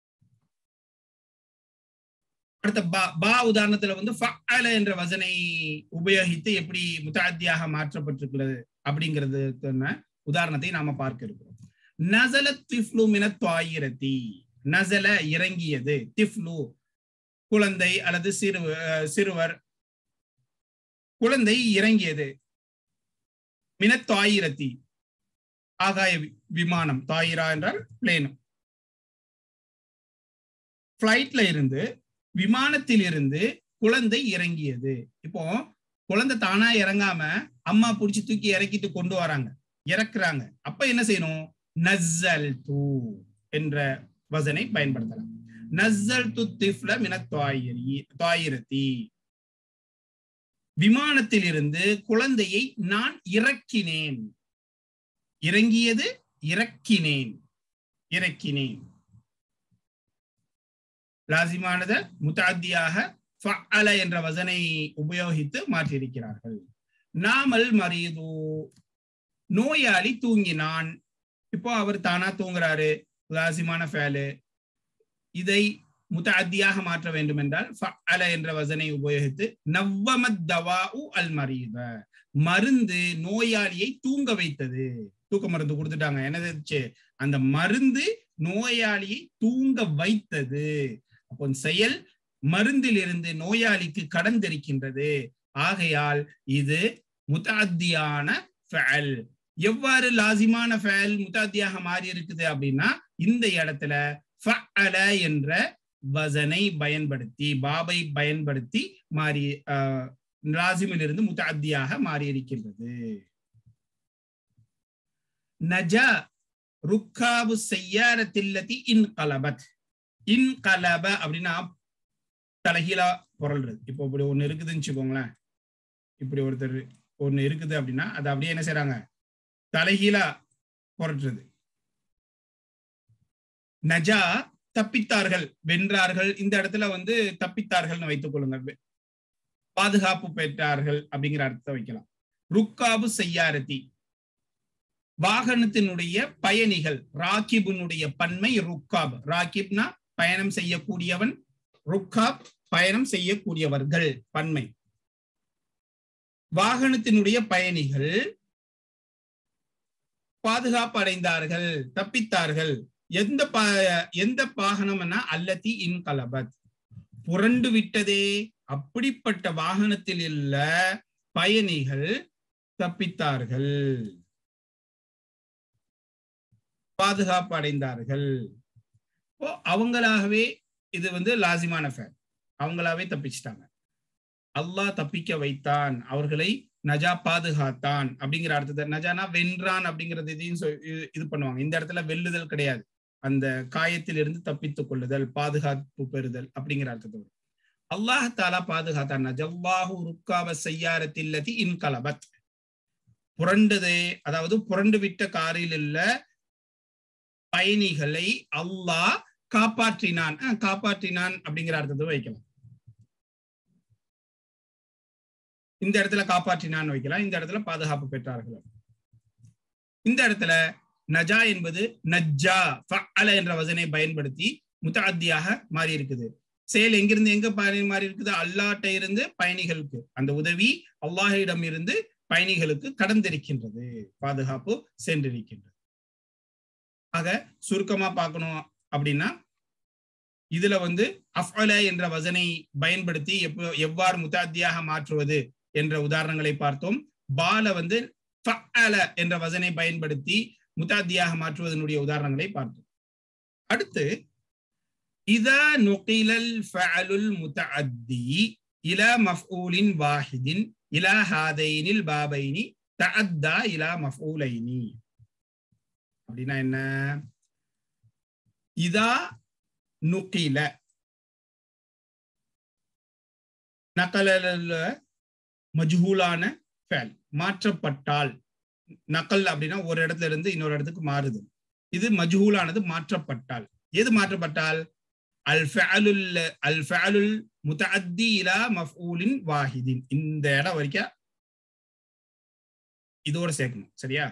அடுத்த பா பா உதாரணத்துல வந்து ஃபஅல என்ற வசனை உபயோகித்து எப்படி முத்தாத்தியாக மாற்றப்பட்டிருக்கிறது அப்படிங்கிறது உதாரணத்தை நாம பார்க்க இருக்கிறோம் நசல திஃப்லு மின துவாயிரத்தி நசல இறங்கியது திஃப்லு குழந்தை அல்லது சிறு அஹ், சிறுவர் குழந்தை இறங்கியது மின துவாயிரத்தி ஆகாய வி- விமானம் தாயிரா என்றால் பிளேனும் பிளைட்ல இருந்து விமானத்தில் இருந்து குழந்தை இறங்கியது இப்போ குழந்தை தானா இறங்காம அம்மா புடிச்சு தூக்கி இறக்கிட்டு கொண்டு வராங்க இறக்குறாங்க அப்ப என்ன செய்யணும் நஸ்ஸல் தூ என்ற வசனை பயன்படுத்தலாம் நஸ்ஸல் து திஃப்ல மின துவாயிரி துவாயிரத்தி விமானத்தில் இருந்து குழந்தையை நான் இறக்கினேன் இறங்கியது இறக்கினேன் இறக்கினேன் லாசிமானத முத்தாத்தியாக ஃபஅல என்ற வசனை உபயோகித்து மாற்றியிருக்கிறார்கள் நாமல் மரீது நோயாளி தூங்கினான் இப்போ அவர் தானா தூங்குறாரு லாசிமான ஃபேலு இதை முத்தாத்தியாக மாற்ற வேண்டும் என்றால் ஃபஅல என்ற வசனை உபயோகித்து நவ்வமத் தவாஉ அல் மரீத மருந்து நோயாளியை தூங்க வைத்தது தூக்க மருந்து கொடுத்துட்டாங்க என்னது ச்சே, அந்த மருந்து நோயாளியை தூங்க வைத்தது அப்போ செயல் மருந்திலிருந்து நோயாளிக்கு கடந்திருக்கின்றது ஆகையால் இது முத்தாத்தியான ஃபஅல் எவ்வாறு லாசிமான ஃபஅல் முத்தாத்தியாக மாறி இருக்குது அப்படின்னா இந்த இடத்துல ஃபஅல என்ற வசனை பயன்படுத்தி பாபை பயன்படுத்தி மாறி ஆஹ், லாசிமிலிருந்து முத்தாத்தியாக மாறி இருக்கின்றது நஜா ருக்காபு செய்யாரத்தில்லதி இன் கலபத் இன் கலப அப்படின்னா தலைகீழா புரள்றது இப்போ இப்படி ஒண்ணு இருக்குதுன்னு வச்சுக்கோங்களேன் இப்படி ஒருத்தர் ஒண்ணு இருக்குது அப்படின்னா அது அப்படியே என்ன செய்றாங்க தலைகீழா புரட்டுறது நஜா தப்பித்தார்கள் வென்றார்கள் இந்த இடத்துல வந்து தப்பித்தார்கள்னு வைத்துக் கொள்ளுங்க வெ- பாதுகாப்பு பெற்றார்கள் அப்படிங்கிற அர்த்தம் வைக்கலாம் ருக்காபு செய்யாரதி வாகனத்தினுடைய பயணிகள் ராக்கிபுனுடைய பன்மை ருக்காப் ராக்கிப்னா பயணம் செய்யக்கூடியவன் ருக்காப் பயணம் செய்யக்கூடியவர்கள் பன்மை வாகனத்தினுடைய பயணிகள் பாதுகாப்பு அடைந்தார்கள் தப்பித்தார்கள் எந்த பா எந்த வாகனம்னா அல்லதி இன் கலபத் புரண்டு விட்டதே அப்படிப்பட்ட வாகனத்தில் உள்ள பயணிகள் தப்பித்தார்கள் பாதுகாப்பு அடைந்தார்கள் இப்போ அவங்களாகவே இது வந்து லாசிமான ஃபேர் அவங்களாவே தப்பிச்சிட்டாங்க அல்லாஹ் தப்பிக்க வைத்தான் அவர்களை நஜா பாதுகாத்தான் அப்படிங்கிற அர்த்தத்தை நஜானா வென்றான் அப்படிங்கிறது இதையும் சொ- இது- இது பண்ணுவாங்க இந்த இடத்துல வெல்லுதல் கிடையாது அந்த காயத்தில் இருந்து தப்பித்துக் கொள்ளுதல் பாதுகாப்பு பெறுதல் அப்படிங்கிற அர்த்தத்தை வரும் அல்லாஹ் தாலா பாதுகாத்தான் நஜல்லாஹு ருக்காவ செய்யாரத்தில்லதி இன் கலபத் புரண்டதே அதாவது புரண்டு விட்ட காரில் உள்ள பயணிகளை அல்லாஹ் காப்பாற்றினான் அஹ், காப்பாற்றினான் அப்படிங்கிற அர்த்தத்தை வைக்கலாம் இந்த இடத்துல காப்பாற்றினான் வைக்கலாம் இந்த இடத்துல பாதுகாப்பு பெற்றார்கள் இந்த இடத்துல நஜா என்பது நஜ்ஜா ஃபஅல என்ற வசனை பயன்படுத்தி முத்தஅத்தியாக மாறி இருக்குது செயல் எங்கிருந்து எங்க பயணி மாறி இருக்குது அல்லாட்ட இருந்து பயணிகளுக்கு அந்த உதவி அல்லாஹிடம் இருந்து பயணிகளுக்கு கடந்திருக்கின்றது பாதுகாப்பு சென்றிருக்கின்றது ஆக சுருக்கமா பார்க்கணும் அப்படின்னா இதுல வந்து அஃஅல என்ற வசனை பயன்படுத்தி எப்ப எவ்வாறு முத்தாத்தியாக மாற்றுவது என்ற உதாரணங்களை பார்த்தோம் பால வந்து ஃபஅல என்ற வசனை பயன்படுத்தி முத்தாத்தியாக மாற்றுவதனுடைய உதாரணங்களை பார்த்தோம் அடுத்து இதா நுகிலல் ஃபஅலுல் முத்தஅத்தி இலா மஃஊலின் வாஹிதின் இலா ஹாதைனில் பாபைனி தஅத்தா இலா மஃஊலைனி அப்படின்னா என்ன இதா நுகில நக்கல மஜ்ஹூலான ஃபேல் மாற்றப்பட்டால் நக்கல் அப்படின்னா ஒரு இடத்துல இருந்து இன்னொரு இடத்துக்கு மாறுது இது மஜ்ஹூலானது மாற்றப்பட்டால் எது மாற்றப்பட்டால் அல் ஃபஅலுல் அல் ஃபஅலுல் முத்தஅத்தி இலா மஃஊலின் வாஹிதின் இந்த இடம் வரைக்கும் இதோட சேர்க்கணும் சரியா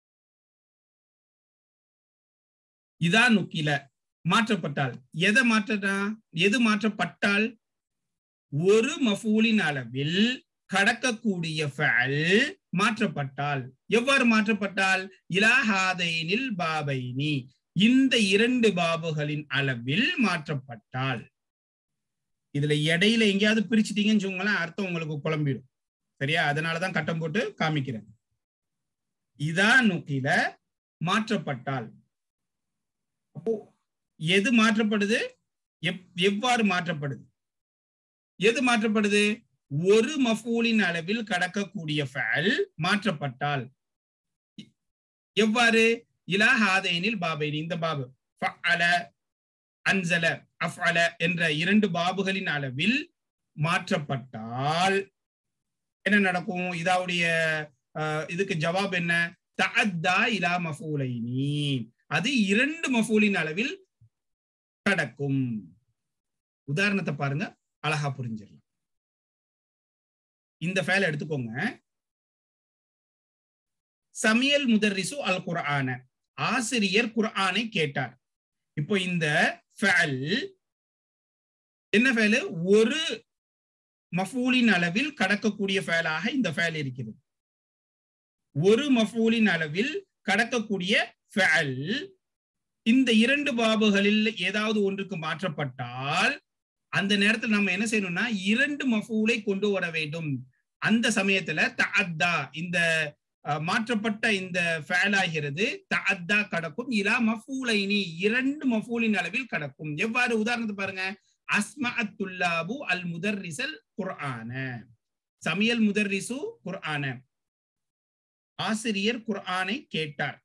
இதா நுக்கில மாற்றப்பட்டால் எதை மாற்றா எது மாற்றப்பட்டால் ஒரு மஃபூலின் அளவில் கடக்கக்கூடிய ஃபஅல் மாற்றப்பட்டால் எவ்வாறு மாற்றப்பட்டால் இலாஹாதைனில் பாபைனி இந்த இரண்டு பாபுகளின் அளவில் மாற்றப்பட்டால் இதுல இடையில எங்கேயாவது பிரிச்சுட்டீங்கன்னு வச்சுக்கோங்களேன் அர்த்தம் உங்களுக்கு குழம்பிடும் சரியா அதனாலதான் கட்டம் போட்டு காமிக்கிறேன் இதா நுக்கில மாற்றப்பட்டால் அப்போ எது மாற்றப்படுது எவ்வாறு மாற்றப்படுது எது மாற்றப்படுது ஒரு மஃபூலின் அளவில் கடக்கக்கூடிய ஃபேல் மாற்றப்பட்டால் எவ்வாறு இலா ஹாதைனில் பாபைனி இந்த பாபு ஃபஅல அன்சல அஃஅல என்ற இரண்டு பாபுகளின் அளவில் மாற்றப்பட்டால் என்ன நடக்கும் இதாவுடைய இதுக்கு ஜவாப் என்ன தஅத்தா இலா மஃபூலைனி அது இரண்டு மஃபூலின் அளவில் கடக்கும் உதாரணத்தை பாருங்க அழகா புரிஞ்சிடலாம் இந்த ஃபேல் எடுத்துக்கோங்க சமியல் முதர்ரிசு அல் குர்ஆன ஆசிரியர் குர்ஆனை கேட்டார் இப்போ இந்த ஃபேல் என்ன ஃபேலு ஒரு மஃபூலின் அளவில் கடக்கக்கூடிய ஃபேலாக இந்த ஃபேல் இருக்கிறது ஒரு மஃபூலின் அளவில் கடக்கக்கூடிய ஃபேல் இந்த இரண்டு பாபுகளில் ஏதாவது ஒன்றுக்கு மாற்றப்பட்டால் அந்த நேரத்தில் நம்ம என்ன செய்யணும்னா இரண்டு மஃபூலை கொண்டு வர வேண்டும் அந்த சமயத்துல தஅத்தா இந்த மாற்றப்பட்ட இந்த ஃபேல் ஆகிறது தஅத்தா கடக்கும் இலா மஃபூலைனி இரண்டு மஃபூலின் அளவில் கடக்கும் எவ்வாறு உதாரணத்தை பாருங்க அஸ்மஅத்துல்லாபு அல் முதர்ரிசல் குர்ஆன சமியல் முதர்ரிசு குர்ஆன ஆசிரியர் குர்ஆனை கேட்டார்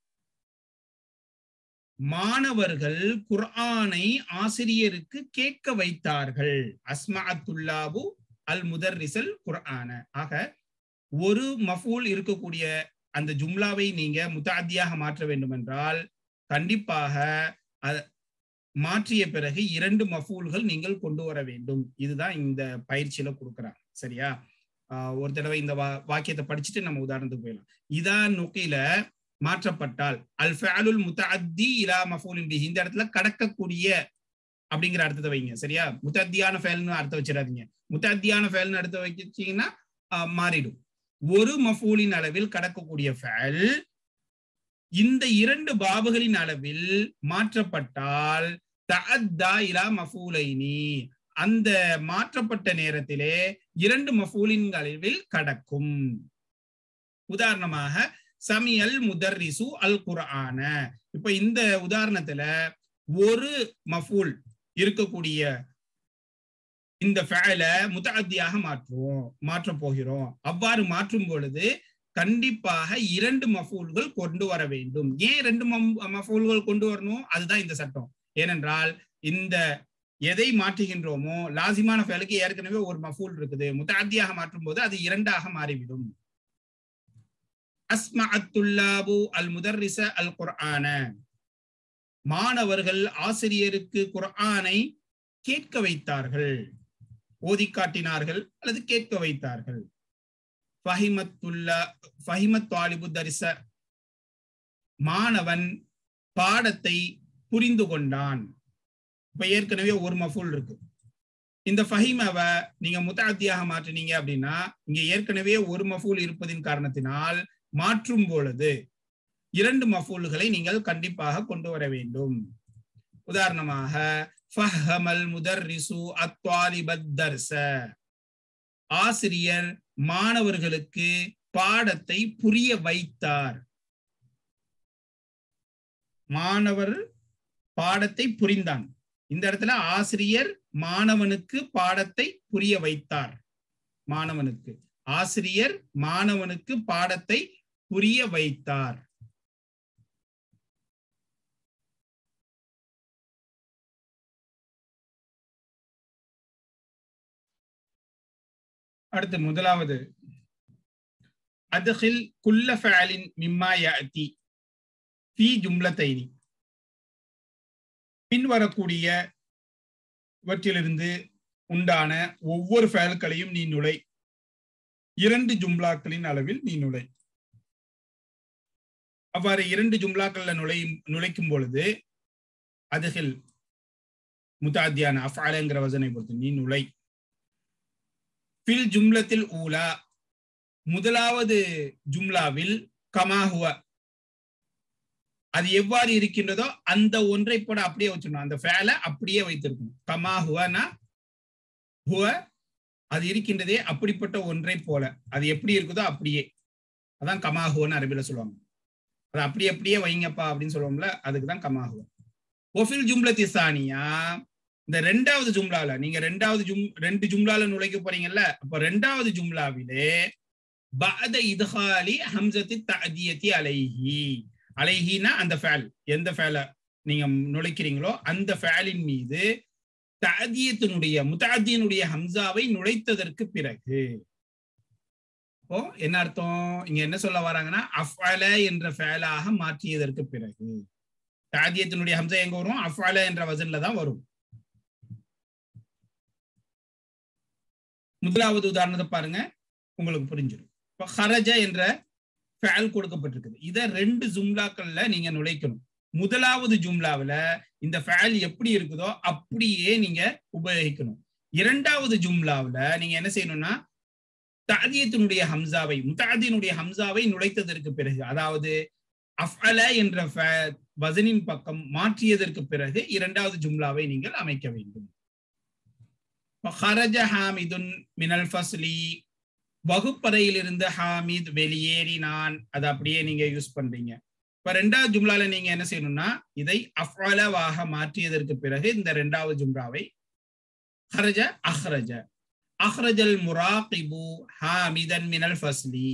மாணவர்கள் குர்ஆனை ஆசிரியருக்கு கேட்க வைத்தார்கள் அஸ்மஅத்துல்லாபு அல் முதர்ரிசல் குர்ஆன ஆக ஒரு மஃபூல் இருக்கக்கூடிய அந்த ஜும்லாவை நீங்க முத்தாத்தியாக மாற்ற வேண்டும் என்றால் கண்டிப்பாக மாற்றிய பிறகு இரண்டு மஃபூல்கள் நீங்கள் கொண்டு வர வேண்டும் இதுதான் இந்த பயிற்சியில கொடுக்குறாங்க சரியா ஒரு தடவை இந்த வா வாக்கியத்தை படிச்சுட்டு நம்ம உதாரணத்துக்கு போயிடலாம் இதா நுக்கில மாற்றப்பட்டால் அல் ஃபஅலுல் முத்தஅத்தி இலா மஃபூலின் பிஹி இந்த இடத்துல கடக்கக்கூடிய அப்படிங்கிற அர்த்தத்தை வைங்க சரியா முத்தத்தியான ஃபேல்னு அர்த்தம் வச்சிடாதீங்க முத்தத்தியான ஃபேல்னு அர்த்தம் வச்சிங்கன்னா மாறிடும் ஒரு மஃபூலின் அளவில் கடக்கக்கூடிய ஃபேல் இந்த இரண்டு பாபுகளின் அளவில் மாற்றப்பட்டால் தஅத்தா இலா மஃபூலைனி அந்த மாற்றப்பட்ட நேரத்திலே இரண்டு மஃபூலின் அளவில் கடக்கும் உதாரணமாக சமியல் முதர்ரிசு அல் குர்ஆன இப்ப இந்த உதாரணத்துல ஒரு மஃபூல் இருக்கக்கூடிய இந்த ஃபேல முத்தஅத்தியாக மாற்றுவோம் மாற்ற போகிறோம் அவ்வாறு மாற்றும் பொழுது கண்டிப்பாக இரண்டு மஃபூல்கள் கொண்டு வர வேண்டும் ஏன் ரெண்டு மஃபூல்கள் கொண்டு வரணும் அதுதான் இந்த சட்டம் ஏனென்றால் இந்த எதை மாற்றுகின்றோமோ லாசிமான ஃபேலுக்கு ஏற்கனவே ஒரு மஃபூல் இருக்குது முத்தாத்தியாக மாற்றும் போது அது இரண்டாக மாறிவிடும் அஸ்மஅத்துல்லாபு அல் முதர்ரிச அல் குர்ஆன மாணவர்கள் ஆசிரியருக்கு குர்ஆனை கேட்க வைத்தார்கள் ஓதி காட்டினார்கள் அல்லது கேட்க வைத்தார்கள் ஃபஹிமத்துல்லா ஃபஹிமத் தாலிபு தரிச மாணவன் பாடத்தை புரிந்து கொண்டான் இப்ப ஏற்கனவே ஒரு மஃபூல் இருக்கு இந்த ஃபஹிமவை நீங்க முத்தாத்தியாக மாற்றினீங்க அப்படின்னா இங்க ஏற்கனவே ஒரு மஃபூல் இருப்பதின் காரணத்தினால் மாற்றும் பொழுது இரண்டு மஃபூல்களை நீங்கள் கண்டிப்பாக கொண்டு வர வேண்டும் உதாரணமாக ஃபஹமல் முதர்ரிசு அத்வாலிபத் தர்ச ஆசிரியர் மாணவர்களுக்கு பாடத்தை புரிய வைத்தார் மாணவர் பாடத்தை புரிந்தான் இந்த இடத்துல ஆசிரியர் மாணவனுக்கு பாடத்தை புரிய வைத்தார் மாணவனுக்கு ஆசிரியர் மாணவனுக்கு பாடத்தை புரிய வைத்தார் அடுத்து முதலாவது அதுகில் குல்ல ஃபஅலின் மிம்மா யஅதி ஃபீ ஜும்லத்தைனி பின்வரக்கூடிய இவற்றிலிருந்து உண்டான ஒவ்வொரு ஃபேல்களையும் நீ நுழை இரண்டு ஜும்லாக்களின் அளவில் நீ நுழை அவ்வாறு இரண்டு ஜும்லாக்கள்ல நுழையும் நுழைக்கும் பொழுது அதுகில் முதாத்தியான அஃபாலங்கிற வசனை பொறுத்து நீ நுழை ஃபில் ஜும்லத்தில் ஊலா முதலாவது ஜும்லாவில் கமாஹுவ அது எவ்வாறு இருக்கின்றதோ அந்த ஒன்றை போட அப்படியே வச்சிடணும் அந்த ஃபேல அப்படியே வைத்திருக்கணும் கமாஹுவனா ஹுவ அது இருக்கின்றதே அப்படிப்பட்ட ஒன்றை போல அது எப்படி இருக்குதோ அப்படியே அதான் கமாஹுவன்னு அரபில சொல்லுவாங்க அது அப்படி அப்படியே வைங்கப்பா அப்படின்னு சொல்லுவோம்ல அதுக்கு தான் கமாஹுவ ஒஃபில் ஜும்ல திசானியா இந்த ரெண்டாவது ஜும்லால நீங்க ரெண்டாவது ஜும் ரெண்டு ஜும்லால நுழைக்க போறீங்கல்ல அப்ப ரெண்டாவது ஜும்லாவிலே பஅத இதுஹாலி ஹம்சத்தி தஅதியத்தி அலைஹி அலைஹினா அந்த ஃபேல் எந்த ஃபேல நீங்க நுழைக்கிறீங்களோ அந்த ஃபேலின் மீது தஅதியத்தினுடைய முதாதியனுடைய ஹம்சாவை நுழைத்ததற்கு பிறகு இப்போ என்ன அர்த்தம் இங்க என்ன சொல்ல வராங்கன்னா அஃஅல என்ற ஃபேலாக மாற்றியதற்கு பிறகு தாதியத்தினுடைய ஹம்சா எங்க வரும் அஃஅல என்ற வசன்ல தான் வரும் முதலாவது உதாரணத்தை பாருங்க உங்களுக்கு புரிஞ்சிடும் இப்போ ஹரஜ என்ற ஃபேல் கொடுக்கப்பட்டிருக்குது இதை ரெண்டு ஜும்லாக்கள்ல நீங்க நுழைக்கணும் முதலாவது ஜும்லாவில் இந்த ஃபேல் எப்படி இருக்குதோ அப்படியே நீங்க உபயோகிக்கணும் இரண்டாவது ஜும்லாவில் நீங்க என்ன செய்யணும்னா தாதியத்தினுடைய ஹம்சாவை முத்தாதியினுடைய ஹம்சாவை நுழைத்ததற்கு பிறகு அதாவது அஃஅல என்ற வசனின் பக்கம் மாற்றியதற்கு பிறகு இரண்டாவது ஜும்லாவை நீங்கள் அமைக்க வேண்டும் ஹரஜ ஹாமிதுன் மினல் ஃபஸ்லி வகுப்பறையிலிருந்து ஹாமித் வெளியேறினான் அதை அப்படியே நீங்க யூஸ் பண்றீங்க இப்ப ரெண்டாவது ஜும்லால நீங்க என்ன செய்யணும்னா இதை அஃஅலவாக மாற்றியதற்கு பிறகு இந்த ரெண்டாவது ஜும்லாவை ஹரஜ அஹ்ரஜ அஹ்ரஜல் முராகிபு ஹாமிதன் மினல் ஃபஸ்லி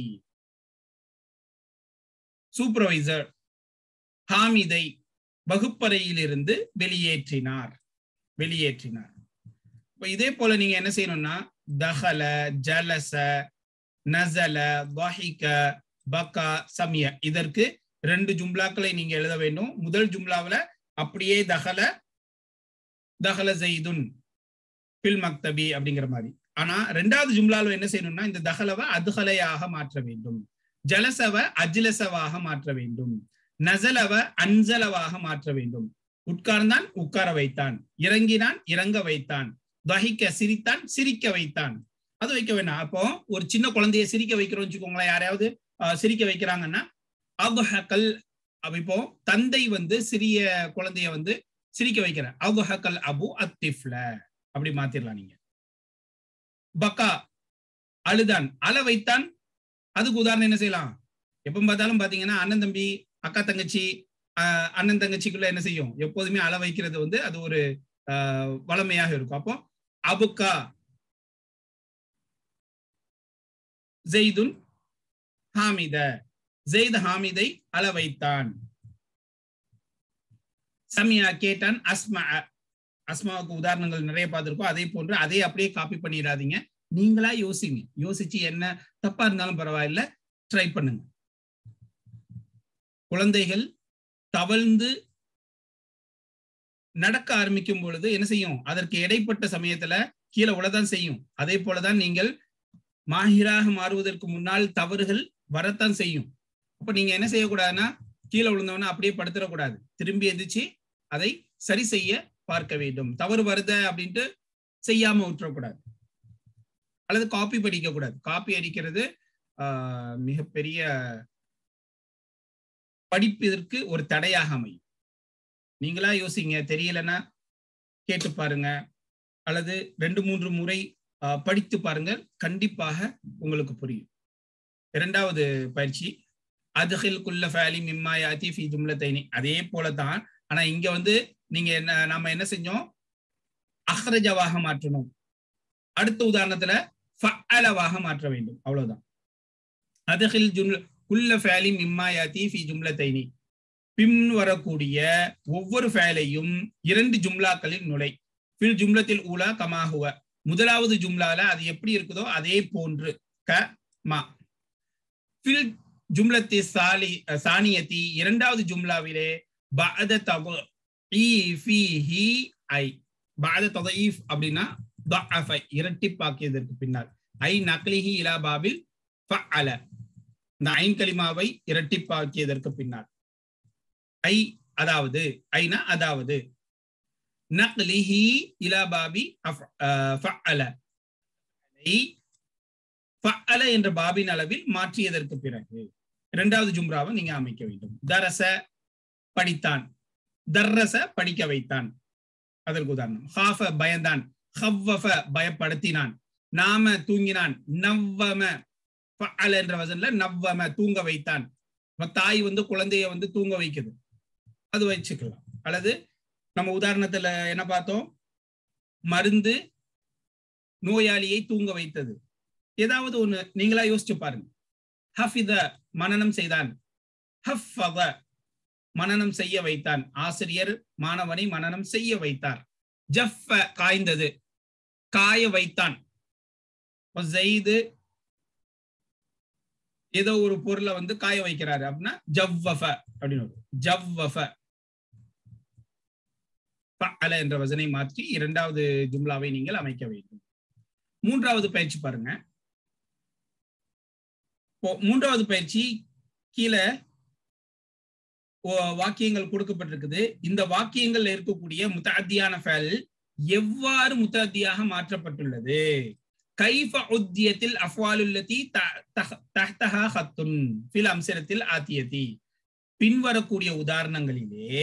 சூப்பர்வைசர் ஹாமிதை வகுப்பறையிலிருந்து வெளியேற்றினார் வெளியேற்றினார் இப்ப இதே போல நீங்க என்ன செய்யணும்னா தஹல ஜலச நசல வஹிக பக்கா சமிய இதற்கு ரெண்டு ஜும்லாக்களை நீங்க எழுத வேண்டும் முதல் ஜும்லாவில் அப்படியே தஹல தஹல ஜெய்துன் பில் மக்தபி அப்படிங்கிற மாதிரி ஆனா ரெண்டாவது ஜும்லாவில் என்ன செய்யணும்னா இந்த தஹலவை அதுகலையாக மாற்ற வேண்டும் ஜலசவ அஜ்லசவாக மாற்ற வேண்டும் நசலவ அன்சலவாக மாற்ற வேண்டும் உட்கார்ந்தான் உட்கார வைத்தான் இறங்கினான் இறங்க வைத்தான் வகிக்க சிரித்தான் சிரிக்க வைத்தான் அது வைக்க வேண்டாம் அப்போ ஒரு சின்ன குழந்தைய சிரிக்க வைக்கிறோம் வச்சுக்கோங்களேன் யாரையாவது சிரிக்க வைக்கிறாங்கன்னா அபுஹக்கல் இப்போ தந்தை வந்து சிறிய குழந்தைய வந்து சிரிக்க வைக்கிற அபுஹக்கல் அபு அத்திஃப்ல அப்படி மாத்திரலாம் நீங்க பக்கா அழுதான் அழ வைத்தான் அதுக்கு உதாரணம் என்ன செய்யலாம் எப்ப பார்த்தாலும் பாத்தீங்கன்னா அண்ணன் தம்பி அக்கா தங்கச்சி அண்ணன் தங்கச்சிக்குள்ள என்ன செய்யும் எப்போதுமே அள வைக்கிறது வந்து அது ஒரு வளமையாக இருக்கும் அப்போ அபுக்கா ஜெய்துன் ஹாமித ஜெயித் ஹாமிதை அள வைத்தான் சமியா கேட்டான் அஸ்மா அஸ்மாவுக்கு உதாரணங்கள் நிறைய பார்த்திருக்கோம் அதே போன்று அதை அப்படியே காப்பி பண்ணிடாதீங்க நீங்களா யோசிங்க யோசிச்சு என்ன தப்பா இருந்தாலும் பரவாயில்ல ட்ரை பண்ணுங்க குழந்தைகள் தவழ்ந்து நடக்க ஆரம்பிக்கும் பொழுது என்ன செய்யும் அதற்கு இடைப்பட்ட சமயத்துல கீழே உளதான் செய்யும் அதே போலதான் நீங்கள் மாஹிராக மாறுவதற்கு முன்னால் தவறுகள் வரத்தான் செய்யும் அப்ப நீங்க என்ன செய்யக்கூடாதுன்னா கீழே விழுந்தவன அப்படியே படுத்துடக்கூடாது திரும்பி எந்திரிச்சு அதை சரி செய்ய பார்க்க வேண்டும் தவறு வருத அப்படின்ட்டு செய்யாம விட்டுறக்கூடாது அல்லது காப்பி படிக்க கூடாது காப்பி அடிக்கிறது ஆஹ் மிகப்பெரிய படிப்பிற்கு ஒரு தடையாக அமையும் நீங்களா யோசிங்க தெரியலன்னா கேட்டு பாருங்க அல்லது ரெண்டு மூன்று முறை அஹ், படித்து பாருங்க கண்டிப்பாக உங்களுக்கு புரியும் இரண்டாவது பயிற்சி அதுகில் குல்ல ஃபேலி மிம்மா யாத்தி ஃபி ஜும்லத்தைனி அதே போல தான் ஆனா இங்க வந்து நீங்க என்ன நம்ம என்ன செஞ்சோம் அஹ்ரஜவாக மாற்றணும் அடுத்த உதாரணத்துல ஃபஅலவாக மாற்ற வேண்டும் அவ்வளவுதான் அதுகில் ஜும்ல குல்ல ஃபேலி மிம்மா யாத்தி ஃபி ஜும்லத்தைனி பின் வரக்கூடிய ஒவ்வொரு ஃபேலையும் இரண்டு ஜும்லாக்களில் நுழை ஃபில் ஜும்லத்தில் ஊலா கமாகுவ முதலாவது ஜும்லால அது எப்படி இருக்குதோ அதே போன்று க மா ஃபில் ஜும்லத்தி சாலி சானியத்தி இரண்டாவது ஜும்லாவிலே பஅத ததஈஃபிஹி ஐ பஅத ததஈஃப் அப்படின்னா ضعف இரட்டிப்பாக்கியதற்கு பின்னால் ஐ நக்லிஹி இலா பாபில் ஃபஅல இந்த ஐன் கலிமாவை இரட்டிப்பாக்கியதற்கு பின்னால் ஐ அதாவது ஐனா அதாவது நக்லிஹி இலா பாபி அஃப்- அஹ் ஃபஅல ஐ ஃபஅல என்ற பாபின் அளவில் மாற்றியதற்கு பிறகு இரண்டாவது ஜும்ராவை நீங்க அமைக்க வேண்டும் தரச படித்தான் தர்ரச படிக்க வைத்தான் அதற்கு உதாரணம் ஹாஃப பயந்தான் ஹவ்வஃப பயப்படுத்தினான் நாம தூங்கினான் நவ்வம ஃபஅல என்ற வசன்ல நவ்வம தூங்க வைத்தான் இப்ப தாய் வந்து குழந்தைய வந்து தூங்க வைக்குது அது வச்சுக்கலாம் அல்லது நம்ம உதாரணத்துல என்ன பார்த்தோம் மருந்து நோயாளியை தூங்க வைத்தது ஏதாவது ஒண்ணு நீங்களா யோசிச்சு பாருங்க ஹஃபித மனனம் செய்தான் ஹஃபத மனனம் செய்ய வைத்தான் ஆசிரியர் மாணவனை மனனம் செய்ய வைத்தார் ஜஃப காய்ந்தது காய வைத்தான் இப்ப ஜெயிது ஏதோ ஒரு பொருளை வந்து காய வைக்கிறாரு அப்படின்னா ஜவ்வஃப அப்படின்னு வரும். ஜவ்வஃப ஃபஅல என்ற வசனை மாற்றி இரண்டாவது ஜும்லாவை நீங்கள் அமைக்க வேண்டும் மூன்றாவது பயிற்சி பாருங்க இப்போ மூன்றாவது பயிற்சி கீழே ஓ- வாக்கியங்கள் கொடுக்கப்பட்டிருக்குது இந்த வாக்கியங்கள்ல இருக்கக்கூடிய முத்தாத்தியான ஃபெல் எவ்வாறு முத்தாத்தியாக மாற்றப்பட்டுள்ளது கைஃப உத்தியத்தில் அஃவாலுல்லதி த- தஹ- தஹ்தஹா ஹத்துன் ஃபில் அம்சரத்தில் ஆத்தியதி பின்வரக்கூடிய உதாரணங்களிலே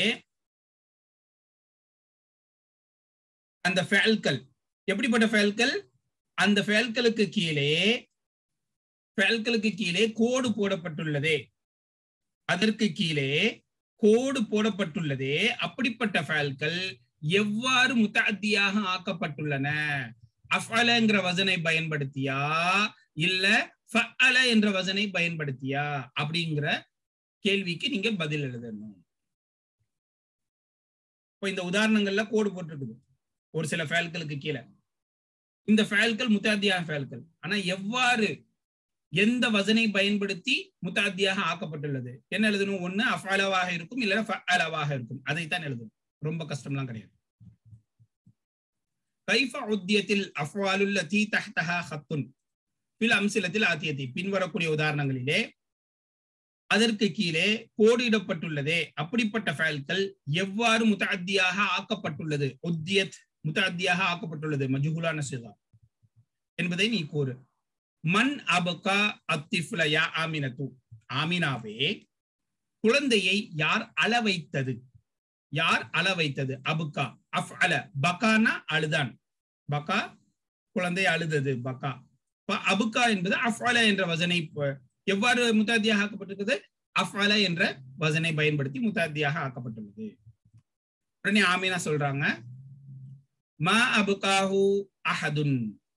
அந்த ஃபேல்கள் எப்படிப்பட்ட ஃபேல்கள் அந்த ஃபேல்களுக்கு கீழே ஃபேல்களுக்கு கீழே கோடு போடப்பட்டுள்ளதே அதற்கு கீழே கோடு போடப்பட்டுள்ளதே அப்படிப்பட்ட ஃபேல்கள் எவ்வாறு முத்தாத்தியாக ஆக்கப்பட்டுள்ளன அஃஅலங்கிற வசனை பயன்படுத்தியா இல்ல ஃபஅல என்ற வசனை பயன்படுத்தியா அப்படிங்கிற கேள்விக்கு நீங்க பதில் எழுதணும் இப்போ இந்த உதாரணங்கள்ல கோடு போட்டிருக்குது ஒரு சில ஃபேல்களுக்கு கீழே இந்த ஃபேல்கள் முத்தாத்தியான ஃபேல்கள் ஆனா எவ்வாறு எந்த வசனை பயன்படுத்தி முத்தாத்தியாக ஆக்கப்பட்டுள்ளது என்ன எழுதணும் ஒண்ணு அஃஅலவாக இருக்கும் இல்லைன்னா ஃபஅலவாக இருக்கும் அதைத்தான் எழுதணும் ரொம்ப கஷ்டம்லாம் கிடையாது கைஃப உத்தியத்தில் அஃவாலுல்லதி தஹ்தஹா ஹத்துன் பில் அம்சிலத்தில் ஆத்தியத்தி பின்வரக்கூடிய உதாரணங்களிலே அதற்கு கீழே கோடிடப்பட்டுள்ளதே அப்படிப்பட்ட ஃபைல்கள் எவ்வாறு முத்தாத்தியாக ஆக்கப்பட்டுள்ளது உத்தியத் முத்தாத்தியாக ஆக்கப்பட்டுள்ளது மஜுகுலான சிகா என்பதை நீ கூறு மன் அபகா அத்திஃப்ல யா ஆமினத்து ஆமினாவே குழந்தையை யார் அள வைத்தது யார் அள வைத்தது அபுகா அஃப் அல பகானா அழுதான் பகா குழந்தை அழுதது பகா ப- அபுகா என்பது அஃப்அல என்ற வசனை ப- எவ்வாறு முத்தாத்தியாக ஆக்கப்பட்டிருக்குது அஃப்அல என்ற வசனை பயன்படுத்தி முத்தாத்தியாக ஆக்கப்பட்டுள்ளது உடனே ஆமீனா சொல்றாங்க மா அபுகாஹு அஹதுன்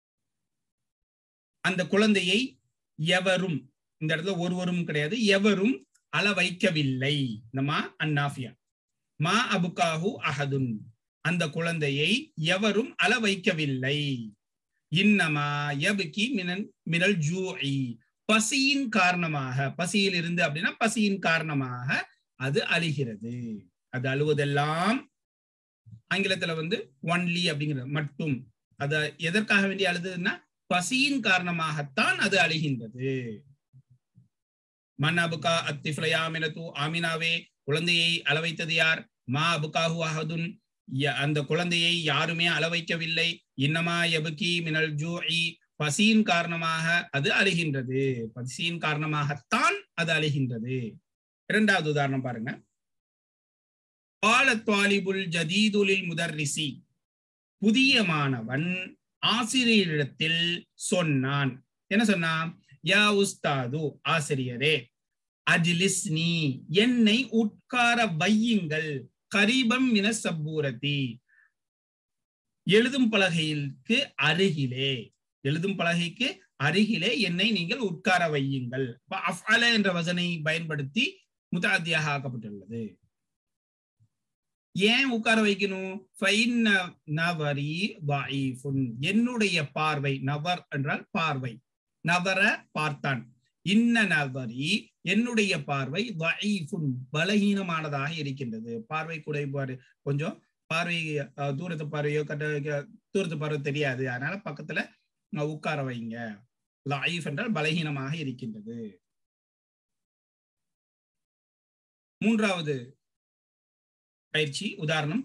அந்த குழந்தையை எவரும் இந்த இடத்துல ஒருவரும் கிடையாது எவரும் அள வைக்கவில்லை இந்த மா அந்நாஃபியா மா அபுகாஹு அஹதுன் அந்த குழந்தையை எவரும் அள வைக்கவில்லை இன்னமா யபுகி மினன் மினல் ஜூஇ பசியின் காரணமாக பசியில் இருந்து அப்படின்னா பசியின் காரணமாக அது அழுகிறது அது அழுவதெல்லாம் ஆங்கிலத்துல வந்து ஒன்லி அப்படிங்கிறது மட்டும் அத எதற்காக வேண்டி அழுதுன்னா பசியின் காரணமாகத்தான் அது அழுகின்றது மன் அபுகா அத்திஃப்லயா மினத்து ஆமினாவே குழந்தையை அளவைத்தது யார் மா அபுகாஹு அஹதுன் ய- அந்த குழந்தையை யாருமே அளவைக்கவில்லை இன்னமா எபுகி மினல் ஜூஇ பசியின் காரணமாக அது அழுகின்றது பசியின் காரணமாகத்தான் அது அழுகின்றது இரண்டாவது உதாரணம் பாருங்க பால துவாலிபுல் ஜதீதுலில் முதர்ரிசி புதிய மாணவன் ஆசிரியரிடத்தில் சொன்னான் என்ன சொன்னான் யா உஸ்தாது ஆசிரியரே அஜிலிஸ்னி என்னை உட்கார வையுங்கள் கரீபம் மின சப்பூரத்தி எழுதும் பலகைக்கு அருகிலே எழுதும் பலகைக்கு அருகிலே என்னை நீங்கள் உட்கார வையுங்கள் அஃஅல என்ற வசனை பயன்படுத்தி முதாத்தியாக ஆக்கப்பட்டுள்ளது ஏன் உட்கார வைக்கணும் நவரி என்னுடைய பார்வை நவர் என்றால் பார்வை நவர பார்த்தான் இன்ன நவரி என்னுடைய பார்வை வஈஃபுன் பலகீனமானதாக இருக்கின்றது பார்வை குறைபாடு கொஞ்சம் பார்வை தூரத்து பார்வையோ கட்ட தூரத்து பார்வை தெரியாது அதனால பக்கத்துல உட்கார வைங்க லைஃப் என்றால் பலகீனமாக இருக்கின்றது மூன்றாவது பயிற்சி உதாரணம்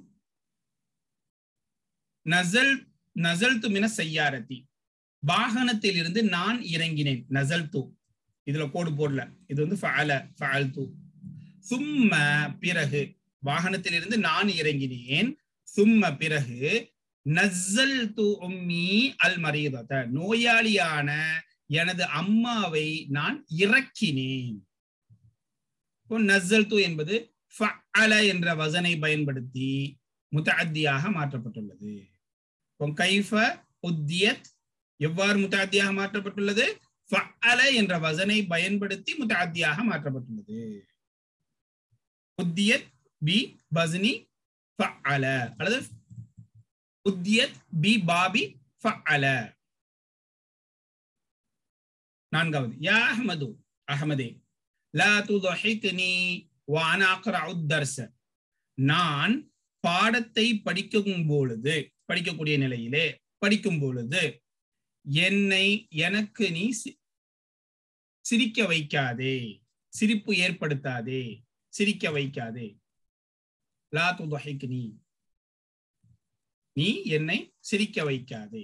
நசல் நசல் துமின செய்யாரத்தி வாகனத்தில் இருந்து நான் இறங்கினேன் நசல் து இதுல கோடு போடல இது வந்து ஃபஅல ஃபஅல் து சும்ம பிறகு வாகனத்தில் இருந்து நான் இறங்கினேன் சும்ம பிறகு நஸ்ஸல் து உம்மி அல் மரீதத நோயாளியான எனது அம்மாவை நான் இறக்கினேன் நஸ்ஸல் து என்பது ஃபஅல என்ற வசனை பயன்படுத்தி முத்தஅத்தியாக மாற்றப்பட்டுள்ளது கைஃப உத்தியத் எவ்வாறு முத்தாத்தியாக மாற்றப்பட்டுள்ளது ஃபஅல என்ற வசனை பயன்படுத்தி முத்தாத்தியாக மாற்றப்பட்டுள்ளது உத்தியத் பி பஸ்னி ஃபஅல அல்லது உத்தியத் பி பாபி ஃபஅல நான்காவது யா அஹ்மது அஹ்மதே லா துதஹிக்னி வான அக்ரஉ தர்ஸ நான் பாடத்தை படிக்கும் பொழுது படிக்கக்கூடிய நிலையிலே படிக்கும் பொழுது என்னை எனக்கு நீ சிரிக்க வைக்காதே சிரிப்பு ஏற்படுத்தாதே சிரிக்க வைக்காதே லா துதஹிக்னி நீ என்னை சிரிக்க வைக்காதே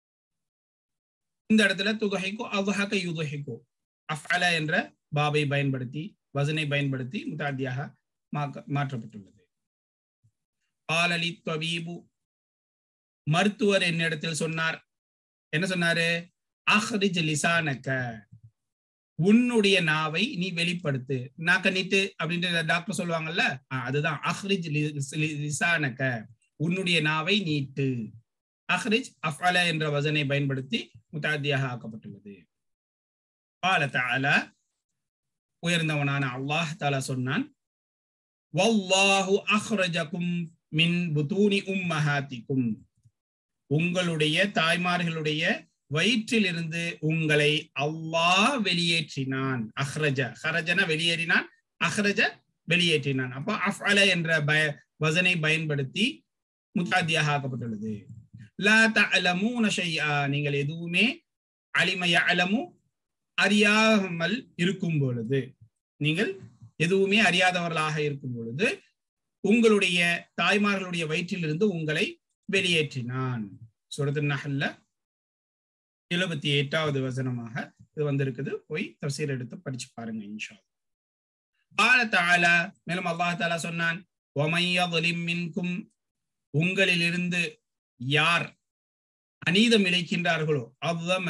இந்த இடத்துல துதஹிக்கோ அவ்ஹக யுதஹிக்கோ அஃஅல என்ற பாபை பயன்படுத்தி வசனை பயன்படுத்தி முதாத்தியாக மாற்றப்பட்டுள்ளது ஆலலி தொபீபு மருத்துவர் என்னிடத்தில் சொன்னார் என்ன சொன்னாரு அஹ்ரிஜ் லிசானக்க உன்னுடைய நாவை நீ வெளிப்படுத்து நாக்க நீட்டு அப்படின்ற டாக்டர் சொல்லுவாங்கல்ல அதுதான் அஹ்ரிஜ் லிசானக்க உன்னுடைய நாவை நீட்டு அஹ்ரிஜ் அஃஅல என்ற வசனை பயன்படுத்தி முத்தாத்தியாக ஆக்கப்பட்டுள்ளது قال تعالى உயர்ந்தவனான அல்லாஹ் தாலா சொன்னான் வல்லாஹு அஹ்ரஜகும் மின் புதூனி உம்மஹாத்திக்கும் உங்களுடைய தாய்மார்களுடைய வயிற்றிலிருந்து உங்களை அல்லாஹ் வெளியேற்றினான் அஹ்ரஜ ஹரஜன வெளியேறினான் அஹ்ரஜ வெளியேற்றினான் அப்போ அஃஅல என்ற பய வசனை பயன்படுத்தி முத்தாத்தியாக ஆக்கப்பட்டுள்ளது லா தஅலமூன ஷைஆ நீங்கள் எதுவுமே அலிம யஅலமு அறியாமல் இருக்கும் பொழுது நீங்கள் எதுவுமே அறியாதவர்களாக இருக்கும் பொழுது உங்களுடைய தாய்மார்களுடைய வயிற்றிலிருந்து உங்களை வெளியேற்றினான் சுரத்து நகல்ல எழுபத்தி எட்டாவது வசனமாக இது வந்திருக்குது போய் தப்சீர் எடுத்து படிச்சு பாருங்க இன்ஷா தால மேலும் அல்லாஹ் தாலா சொன்னான் மின்கும் உங்களிலிருந்து யார் அநீதம் இழைக்கின்றார்களோ அவ்வம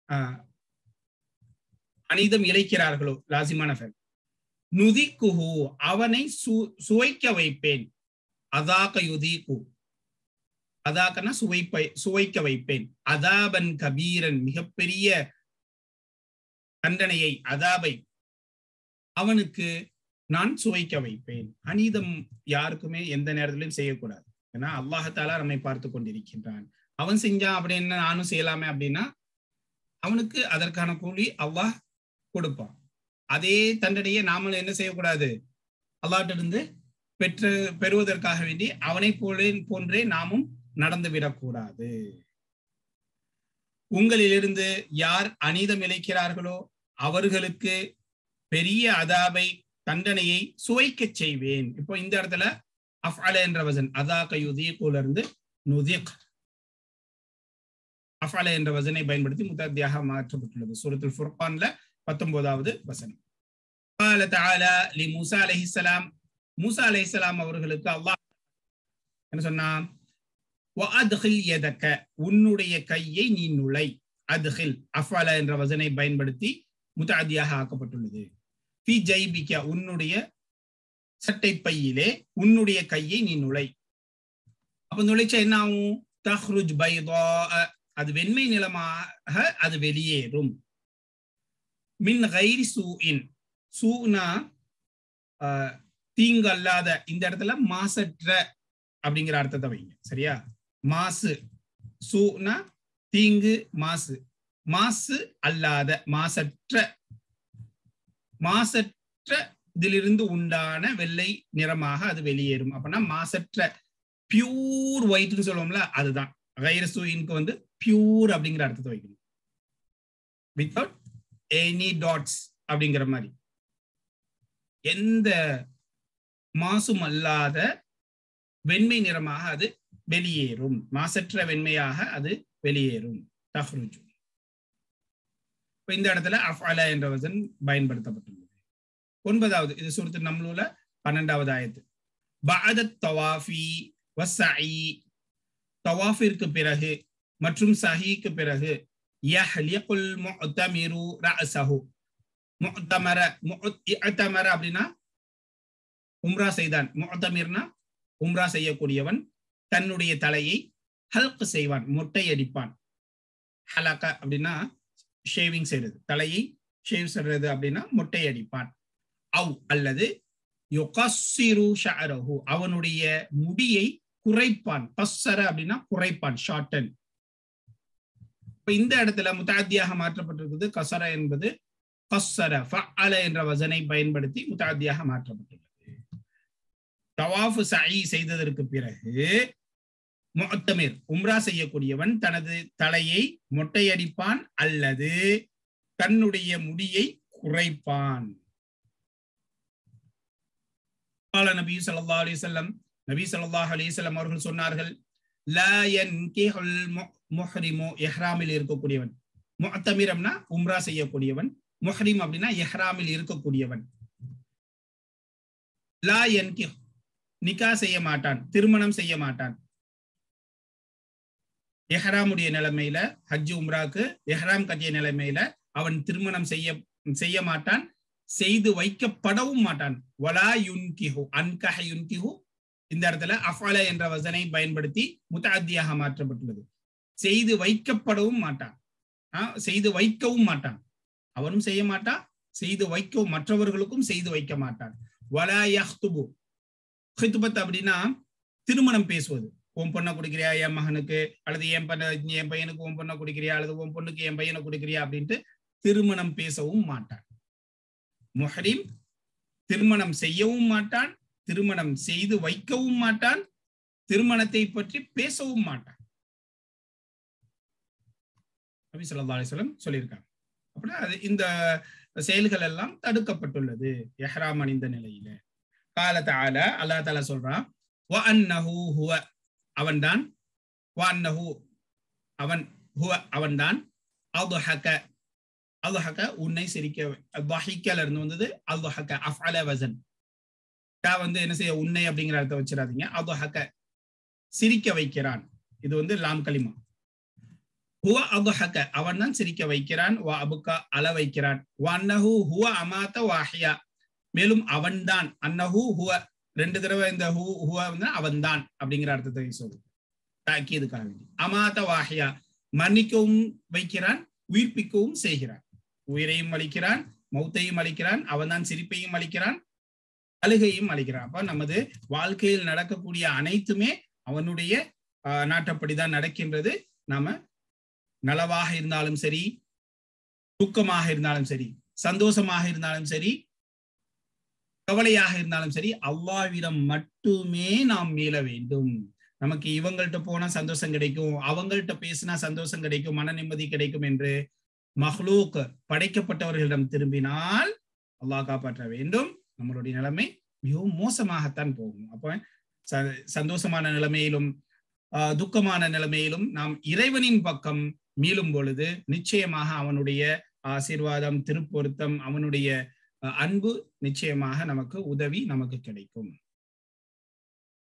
அநீதம் இழைக்கிறார்களோ லாசிமான ஃபெல் நுதிக்குஹு அவனை சு சுவைக்க வைப்பேன் அதாக்க யுதிக்கு அதாக்கனா சுவைப்பை சுவைக்க வைப்பேன் அதாபன் கபீரன் மிகப்பெரிய தண்டனையை அதாபை அவனுக்கு நான் சுவைக்க வைப்பேன் அநீதம் யாருக்குமே எந்த நேரத்திலும் செய்யக்கூடாது ஏன்னா அல்லாஹாலா நம்மை பார்த்து கொண்டிருக்கின்றான் அவன் செஞ்சான் அப்படின்னு நானும் செய்யலாமே அப்படின்னா அவனுக்கு அதற்கான கூலி அல்லாஹ் கொடுப்பான் அதே தண்டனையை நாமளும் என்ன செய்யக்கூடாது அல்லாட்ட இருந்து பெற்று பெறுவதற்காக வேண்டி அவனை போலே போன்றே நாமும் நடந்து விடக்கூடாது உங்களிலிருந்து யார் அநீதம் இழைக்கிறார்களோ அவர்களுக்கு பெரிய அதாபை தண்டனையை சுவைக்க செய்வேன் இப்போ இந்த இடத்துல அஃஅல என்ற வசன் அதா கையுதீக்குல இருந்து நுதிக் அஃஅல என்ற வசனை பயன்படுத்தி முத்தாத்தியாக மாற்றப்பட்டுள்ளது சூரத்துல் ஃபுர்கான்ல பத்தொன்பதாவது வசனம் قال تعالى لموسى عليه السلام மூசா அலைஹிஸ்ஸலாம் அவர்களுக்கு அல்லாஹ் என்ன சொன்னா வஅத்கில் யதக உன்னுடைய கையை நீ நுழை அத்கில் அஃபல என்ற வசனை பயன்படுத்தி முதாதியாக ஆக்கப்பட்டுள்ளது ஃபி ஜைபிக்க உன்னுடைய சட்டை பையிலே உன்னுடைய கையை நீ நுழை அப்ப நுழைச்சா என்ன ஆகும் தஹ்ருஜ் பைதா அது வெண்மை நிலமாக அது வெளியேறும் மின் கைரி சூஇன் சூனா தீங்கு அல்லாத இந்த இடத்துல மாசற்ற அப்படிங்கிற அர்த்தத்தை வைங்க சரியா மாசு சூனா தீங்கு மாசு மாசு அல்லாத மாசற்ற மாசற்ற இதிலிருந்து உண்டான வெள்ளை நிறமாக அது வெளியேறும் அப்படின்னா மாசற்ற பியூர் ஒயிட்னு சொல்லுவோம்ல அதுதான் கைரசூயின்க்கு வந்து பியூர் அப்படிங்கிற அர்த்தத்தை வைக்கணும் வித்தவுட் எனி டாட்ஸ் அப்படிங்கிற மாதிரி எந்த மாசும் அல்லாத வெண்மை நிறமாக அது வெளியேறும் மாசற்ற வெண்மையாக அது வெளியேறும் தஹ்ருஜு இப்ப இந்த இடத்துல அஃஅல என்ற வசன் பயன்படுத்தப்பட்டுள்ளது ஒன்பதாவது இது சுருத்து நம்மளூல பன்னெண்டாவது ஆயத்து பஅதத் தவாஃபி வஸ்ஸஇ தவாஃபிற்கு பிறகு மற்றும் சஹீக்கு பிறகு யஹ்லிகுல் முஅ்தமிரு ரஅஸஹு முஅ்தமர முஅ்தமர அப்படின்னா உம்ரா செய்தான் முஅ்தமிர்னா உம்ரா செய்யக்கூடியவன் தன்னுடைய தலையை ஹல்க் செய்வான் மொட்டையடிப்பான் ஹலக அப்படின்னா ஷேவிங் செய்யறது தலையை ஷேவ் செய்யறது அப்படின்னா மொட்டையடிப்பான் அவ் அல்லது யுகஸ்ஸிரு ஷஅரஹு அவனுடைய முடியை குறைப்பான் கஸ்ஸர அப்படின்னா குறைப்பான் ஷார்டன் இப்ப இந்த இடத்துல முத்தாத்தியாக மாற்றப்பட்டிருக்குது கசர என்பது கஸ்ஸர ஃபஅல என்ற வசனை பயன்படுத்தி முத்தாத்தியாக மாற்றப்பட்டுள்ளது தவாஃபு சயி செய்ததற்கு பிறகு முத்தமிர் உம்ரா செய்யக்கூடியவன் தனது தலையை மொட்டையடிப்பான் அல்லது தன்னுடைய முடியை குறைப்பான் நபி சொல்லா அலிசல்லம் நபி சொல்லாஹ் அலிசல்லம் அவர்கள் சொன்னார்கள் எஹ்ராமில் இருக்கக்கூடியவன் முத்தமிரம்னா உம்ரா செய்யக்கூடியவன் முஹ்ரிம் அப்படின்னா எஹ்ராமில் இருக்கக்கூடியவன் லா என் நிக்கா செய்ய மாட்டான் திருமணம் செய்ய மாட்டான் எஹ்ராமுடைய நிலைமையில ஹஜ் உம்ராக்கு எஹ்ராம் கட்டிய நிலைமையில அவன் திருமணம் செய்ய செய்ய மாட்டான் செய்து வைக்கப்படவும் மாட்டான் வலா யுன்கிஹு அன்கஹ யுன்கிஹு இந்த இடத்துல அஃபல என்ற வசனை பயன்படுத்தி முத்தாத்தியாக மாற்றப்பட்டுள்ளது செய்து வைக்கப்படவும் மாட்டான் செய்து வைக்கவும் மாட்டான் அவனும் செய்ய மாட்டான் செய்து வைக்கவும் மற்றவர்களுக்கும் செய்து வைக்க மாட்டான் வலா யஹ்துபு ஹித்துபத் அப்படின்னா திருமணம் பேசுவது உன் பொண்ணை குடிக்கிறியா என் மகனுக்கு அல்லது என் பண்ண என் பையனுக்கு உன் பொண்ணை குடிக்கிறியா அல்லது உன் பொண்ணுக்கு என் பையனை குடிக்கிறியா அப்படின்ட்டு திருமணம் பேசவும் மாட்டான் முஹரிம் திருமணம் செய்யவும் மாட்டான் திருமணம் செய்து வைக்கவும் மாட்டான் திருமணத்தை பற்றி பேசவும் மாட்டான் நபி சொல்லா அலிஸ்லம் சொல்லியிருக்காங்க அப்படின்னா அது இந்த செயல்கள் எல்லாம் தடுக்கப்பட்டுள்ளது எஹ்ராம் அணிந்த நிலையில காலத்த ஆல அல்லா தால சொல்றான் அவன்தான் அவன் ஹுவ அவன்தான் அல்துஹக அல்துஹக உன்னை சிரிக்க பஹிக்கல இருந்து வந்தது அல்துஹக அஃஅல வசன் கா வந்து என்ன செய்ய உன்னை அப்படிங்கிற அர்த்தம் வச்சிடாதீங்க அல்துஹக சிரிக்க வைக்கிறான் இது வந்து லாம் கலிமா ஹுவ அபுஹக அவன் தான் சிரிக்க வைக்கிறான் வா அபுக்கா அல வைக்கிறான் வன்னஹு ஹுவ அமாத்த வாஹியா மேலும் அவன்தான் அன்னஹு ஹுவ ரெண்டு தடவை இந்த ஹூ ஹுவ வந்து அவன்தான் அப்படிங்கிற அர்த்தத்தை சொல்லு தாக்கியதுக்காக வேண்டி அமாத்த வாஹியா மன்னிக்கவும் வைக்கிறான் உயிர்ப்பிக்கவும் செய்கிறான் உயிரையும் அளிக்கிறான் மௌத்தையும் அளிக்கிறான் அவன் தான் சிரிப்பையும் அளிக்கிறான் அழுகையும் அளிக்கிறான் அப்ப நமது வாழ்க்கையில் நடக்கக்கூடிய அனைத்துமே அவனுடைய நாட்டப்படிதான் நடக்கின்றது நாம நலவாக இருந்தாலும் சரி துக்கமாக இருந்தாலும் சரி சந்தோஷமாக இருந்தாலும் சரி கவலையாக இருந்தாலும் சரி அல்லாவிடம் மட்டுமே நாம் மீள வேண்டும் நமக்கு இவங்கள்ட்ட போனா சந்தோஷம் கிடைக்கும் அவங்கள்ட்ட பேசினா சந்தோஷம் கிடைக்கும் மன நிம்மதி கிடைக்கும் என்று மஹ்லூக் படைக்கப்பட்டவர்களிடம் திரும்பினால் அல்லாஹ் காப்பாற்ற வேண்டும் நம்மளுடைய நிலைமை மிகவும் மோசமாகத்தான் போகும் அப்ப சந்தோஷமான நிலைமையிலும் துக்கமான நிலைமையிலும் நாம் இறைவனின் பக்கம் மீளும் பொழுது நிச்சயமாக அவனுடைய ஆசீர்வாதம் திருப்பொருத்தம் அவனுடைய அன்பு நிச்சயமாக நமக்கு உதவி நமக்கு கிடைக்கும்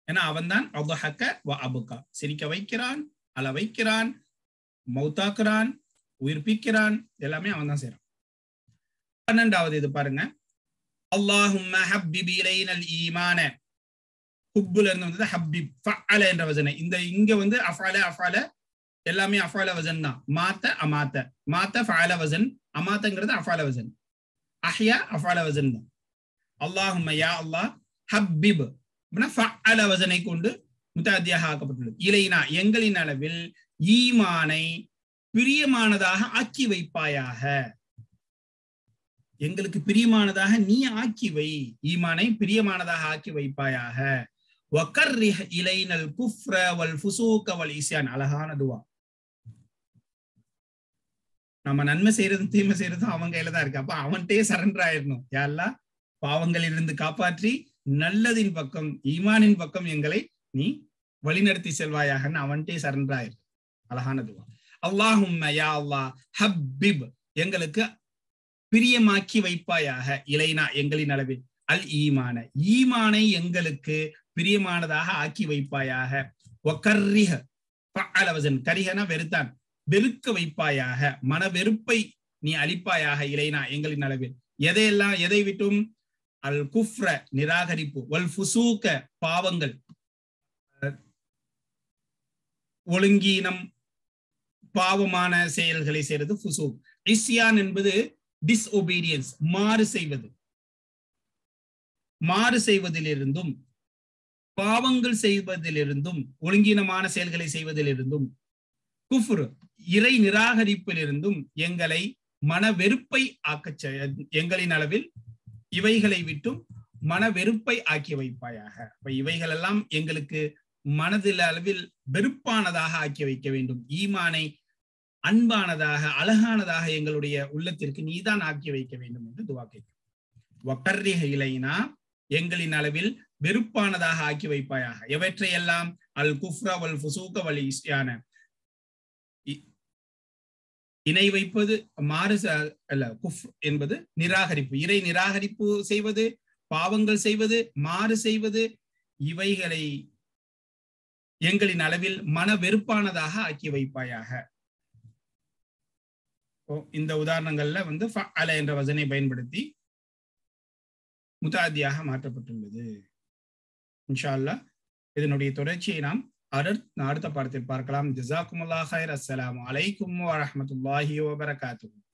ஏன்னா அவன் தான் அபுகா சிரிக்க வைக்கிறான் அல வைக்கிறான் மௌத்தாக்குறான் உயிர்ப்பிக்கிறான் எல்லாமே அவன் தான் செய்யறான் பன்னெண்டாவது இது பாருங்க அல்லாஹும்ம ஹப்பிபி இலைனல் ஈமான ஹுப்புல இருந்து வந்தது ஹப்பிப் ஃபஅல என்ற வசனை இந்த இங்க வந்து அஃபால அஃபால எல்லாமே அஃபால வசன் தான் மாத்த அமாத்த மாத்த ஃபஅல வசன் அமாத்தங்கிறது அஃபால வசன் அஹ்யா அஃபால வசன் தான் அல்லாஹும்ம யா அல்லாஹ் ஹப்பிப் ஃபஅல வசனை கொண்டு முத்தாத்தியாக ஆக்கப்பட்டுள்ளது இலைனா எங்களின் அளவில் ஈமானை பிரியமானதாக ஆக்கி வைப்பாயாக எங்களுக்கு பிரியமானதாக நீ ஆக்கி வை ஈமானை பிரியமானதாக ஆக்கி வைப்பாயாக வக்கர்ரிஹ் இலைனல் குஃப்ர வல் ஃபுசூக வல் இஸ்யான் அழகான துவா நம்ம நன்மை செய்யறதும் தீமை செய்யறதும் அவன் கையில தான் இருக்கு அப்ப அவன்கிட்டயே சரண்டர் ஆயிடணும் யாரெல்லாம் பாவங்களிலிருந்து காப்பாற்றி நல்லதின் பக்கம் ஈமானின் பக்கம் எங்களை நீ வழிநடத்தி செல்வாயாகன்னு அவன்கிட்டயே சரண்டர் ஆயிரு அழகான துவா அல்லாஹும் யா அல்லாஹ் ஹப்பிப் எங்களுக்கு பிரியமாக்கி வைப்பாயாக இலைனா எங்களின் அளவில் அல் ஈமான ஈமானை எங்களுக்கு பிரியமானதாக ஆக்கி வைப்பாயாக ஒக்கர்ரிஹ பஅலவசன் கரிஹனா வெறுத்தான் வெறுக்க வைப்பாயாக மன வெறுப்பை நீ அளிப்பாயாக இலைனா எங்களின் அளவில் எதையெல்லாம் எதை விட்டும் அல் குஃப்ர நிராகரிப்பு வல் ஃபுசூக்க பாவங்கள் ஒழுங்கீனம் பாவமான செயல்களை செய்யறது ஃபுசூக் இஸ்யான் என்பது டிஸ்ஒபீடியன்ஸ் மாறு செய்வது மாறு செய்வதிலிருந்தும் பாவங்கள் செய்வதிலிருந்தும் ஒழுங்கீனமான செயல்களை செய்வதிலிருந்தும் குஃபுர் இறை நிராகரிப்பிலிருந்தும் எங்களை மன வெறுப்பை ஆக்க எங்களின் அளவில் இவைகளை விட்டும் மன வெறுப்பை ஆக்கி வைப்பாயாக அப்ப இவைகள் எல்லாம் எங்களுக்கு மனதில் அளவில் வெறுப்பானதாக ஆக்கி வைக்க வேண்டும் ஈமானை அன்பானதாக அழகானதாக எங்களுடைய உள்ளத்திற்கு நீதான் ஆக்கி வைக்க வேண்டும் என்று துவா கேட்கும் வக்கர்ரிக இலைனா எங்களின் அளவில் வெறுப்பானதாக ஆக்கி வைப்பாயாக எவற்றையெல்லாம் அல் குஃப்ரா வல் ஃபுசூக வல் இஸ்யான இணை வைப்பது மாறு அல்ல குஃப் என்பது நிராகரிப்பு இறை நிராகரிப்பு செய்வது பாவங்கள் செய்வது மாறு செய்வது இவைகளை எங்களின் அளவில் மன வெறுப்பானதாக ஆக்கி வைப்பாயாக இந்த உதாரணங்கள்ல வந்து அல என்ற வசனை பயன்படுத்தி முதாதியாக மாற்றப்பட்டுள்ளது இன்ஷா அல்லா இதனுடைய தொடர்ச்சியை நாம் அடுத்த பாடத்தில் பார்க்கலாம் ஜிசாக்கும் அல்லா ஹைர் அஸ்ஸலாம் அலைக்கும் வரமத்துல்லாஹி வபரகாத்து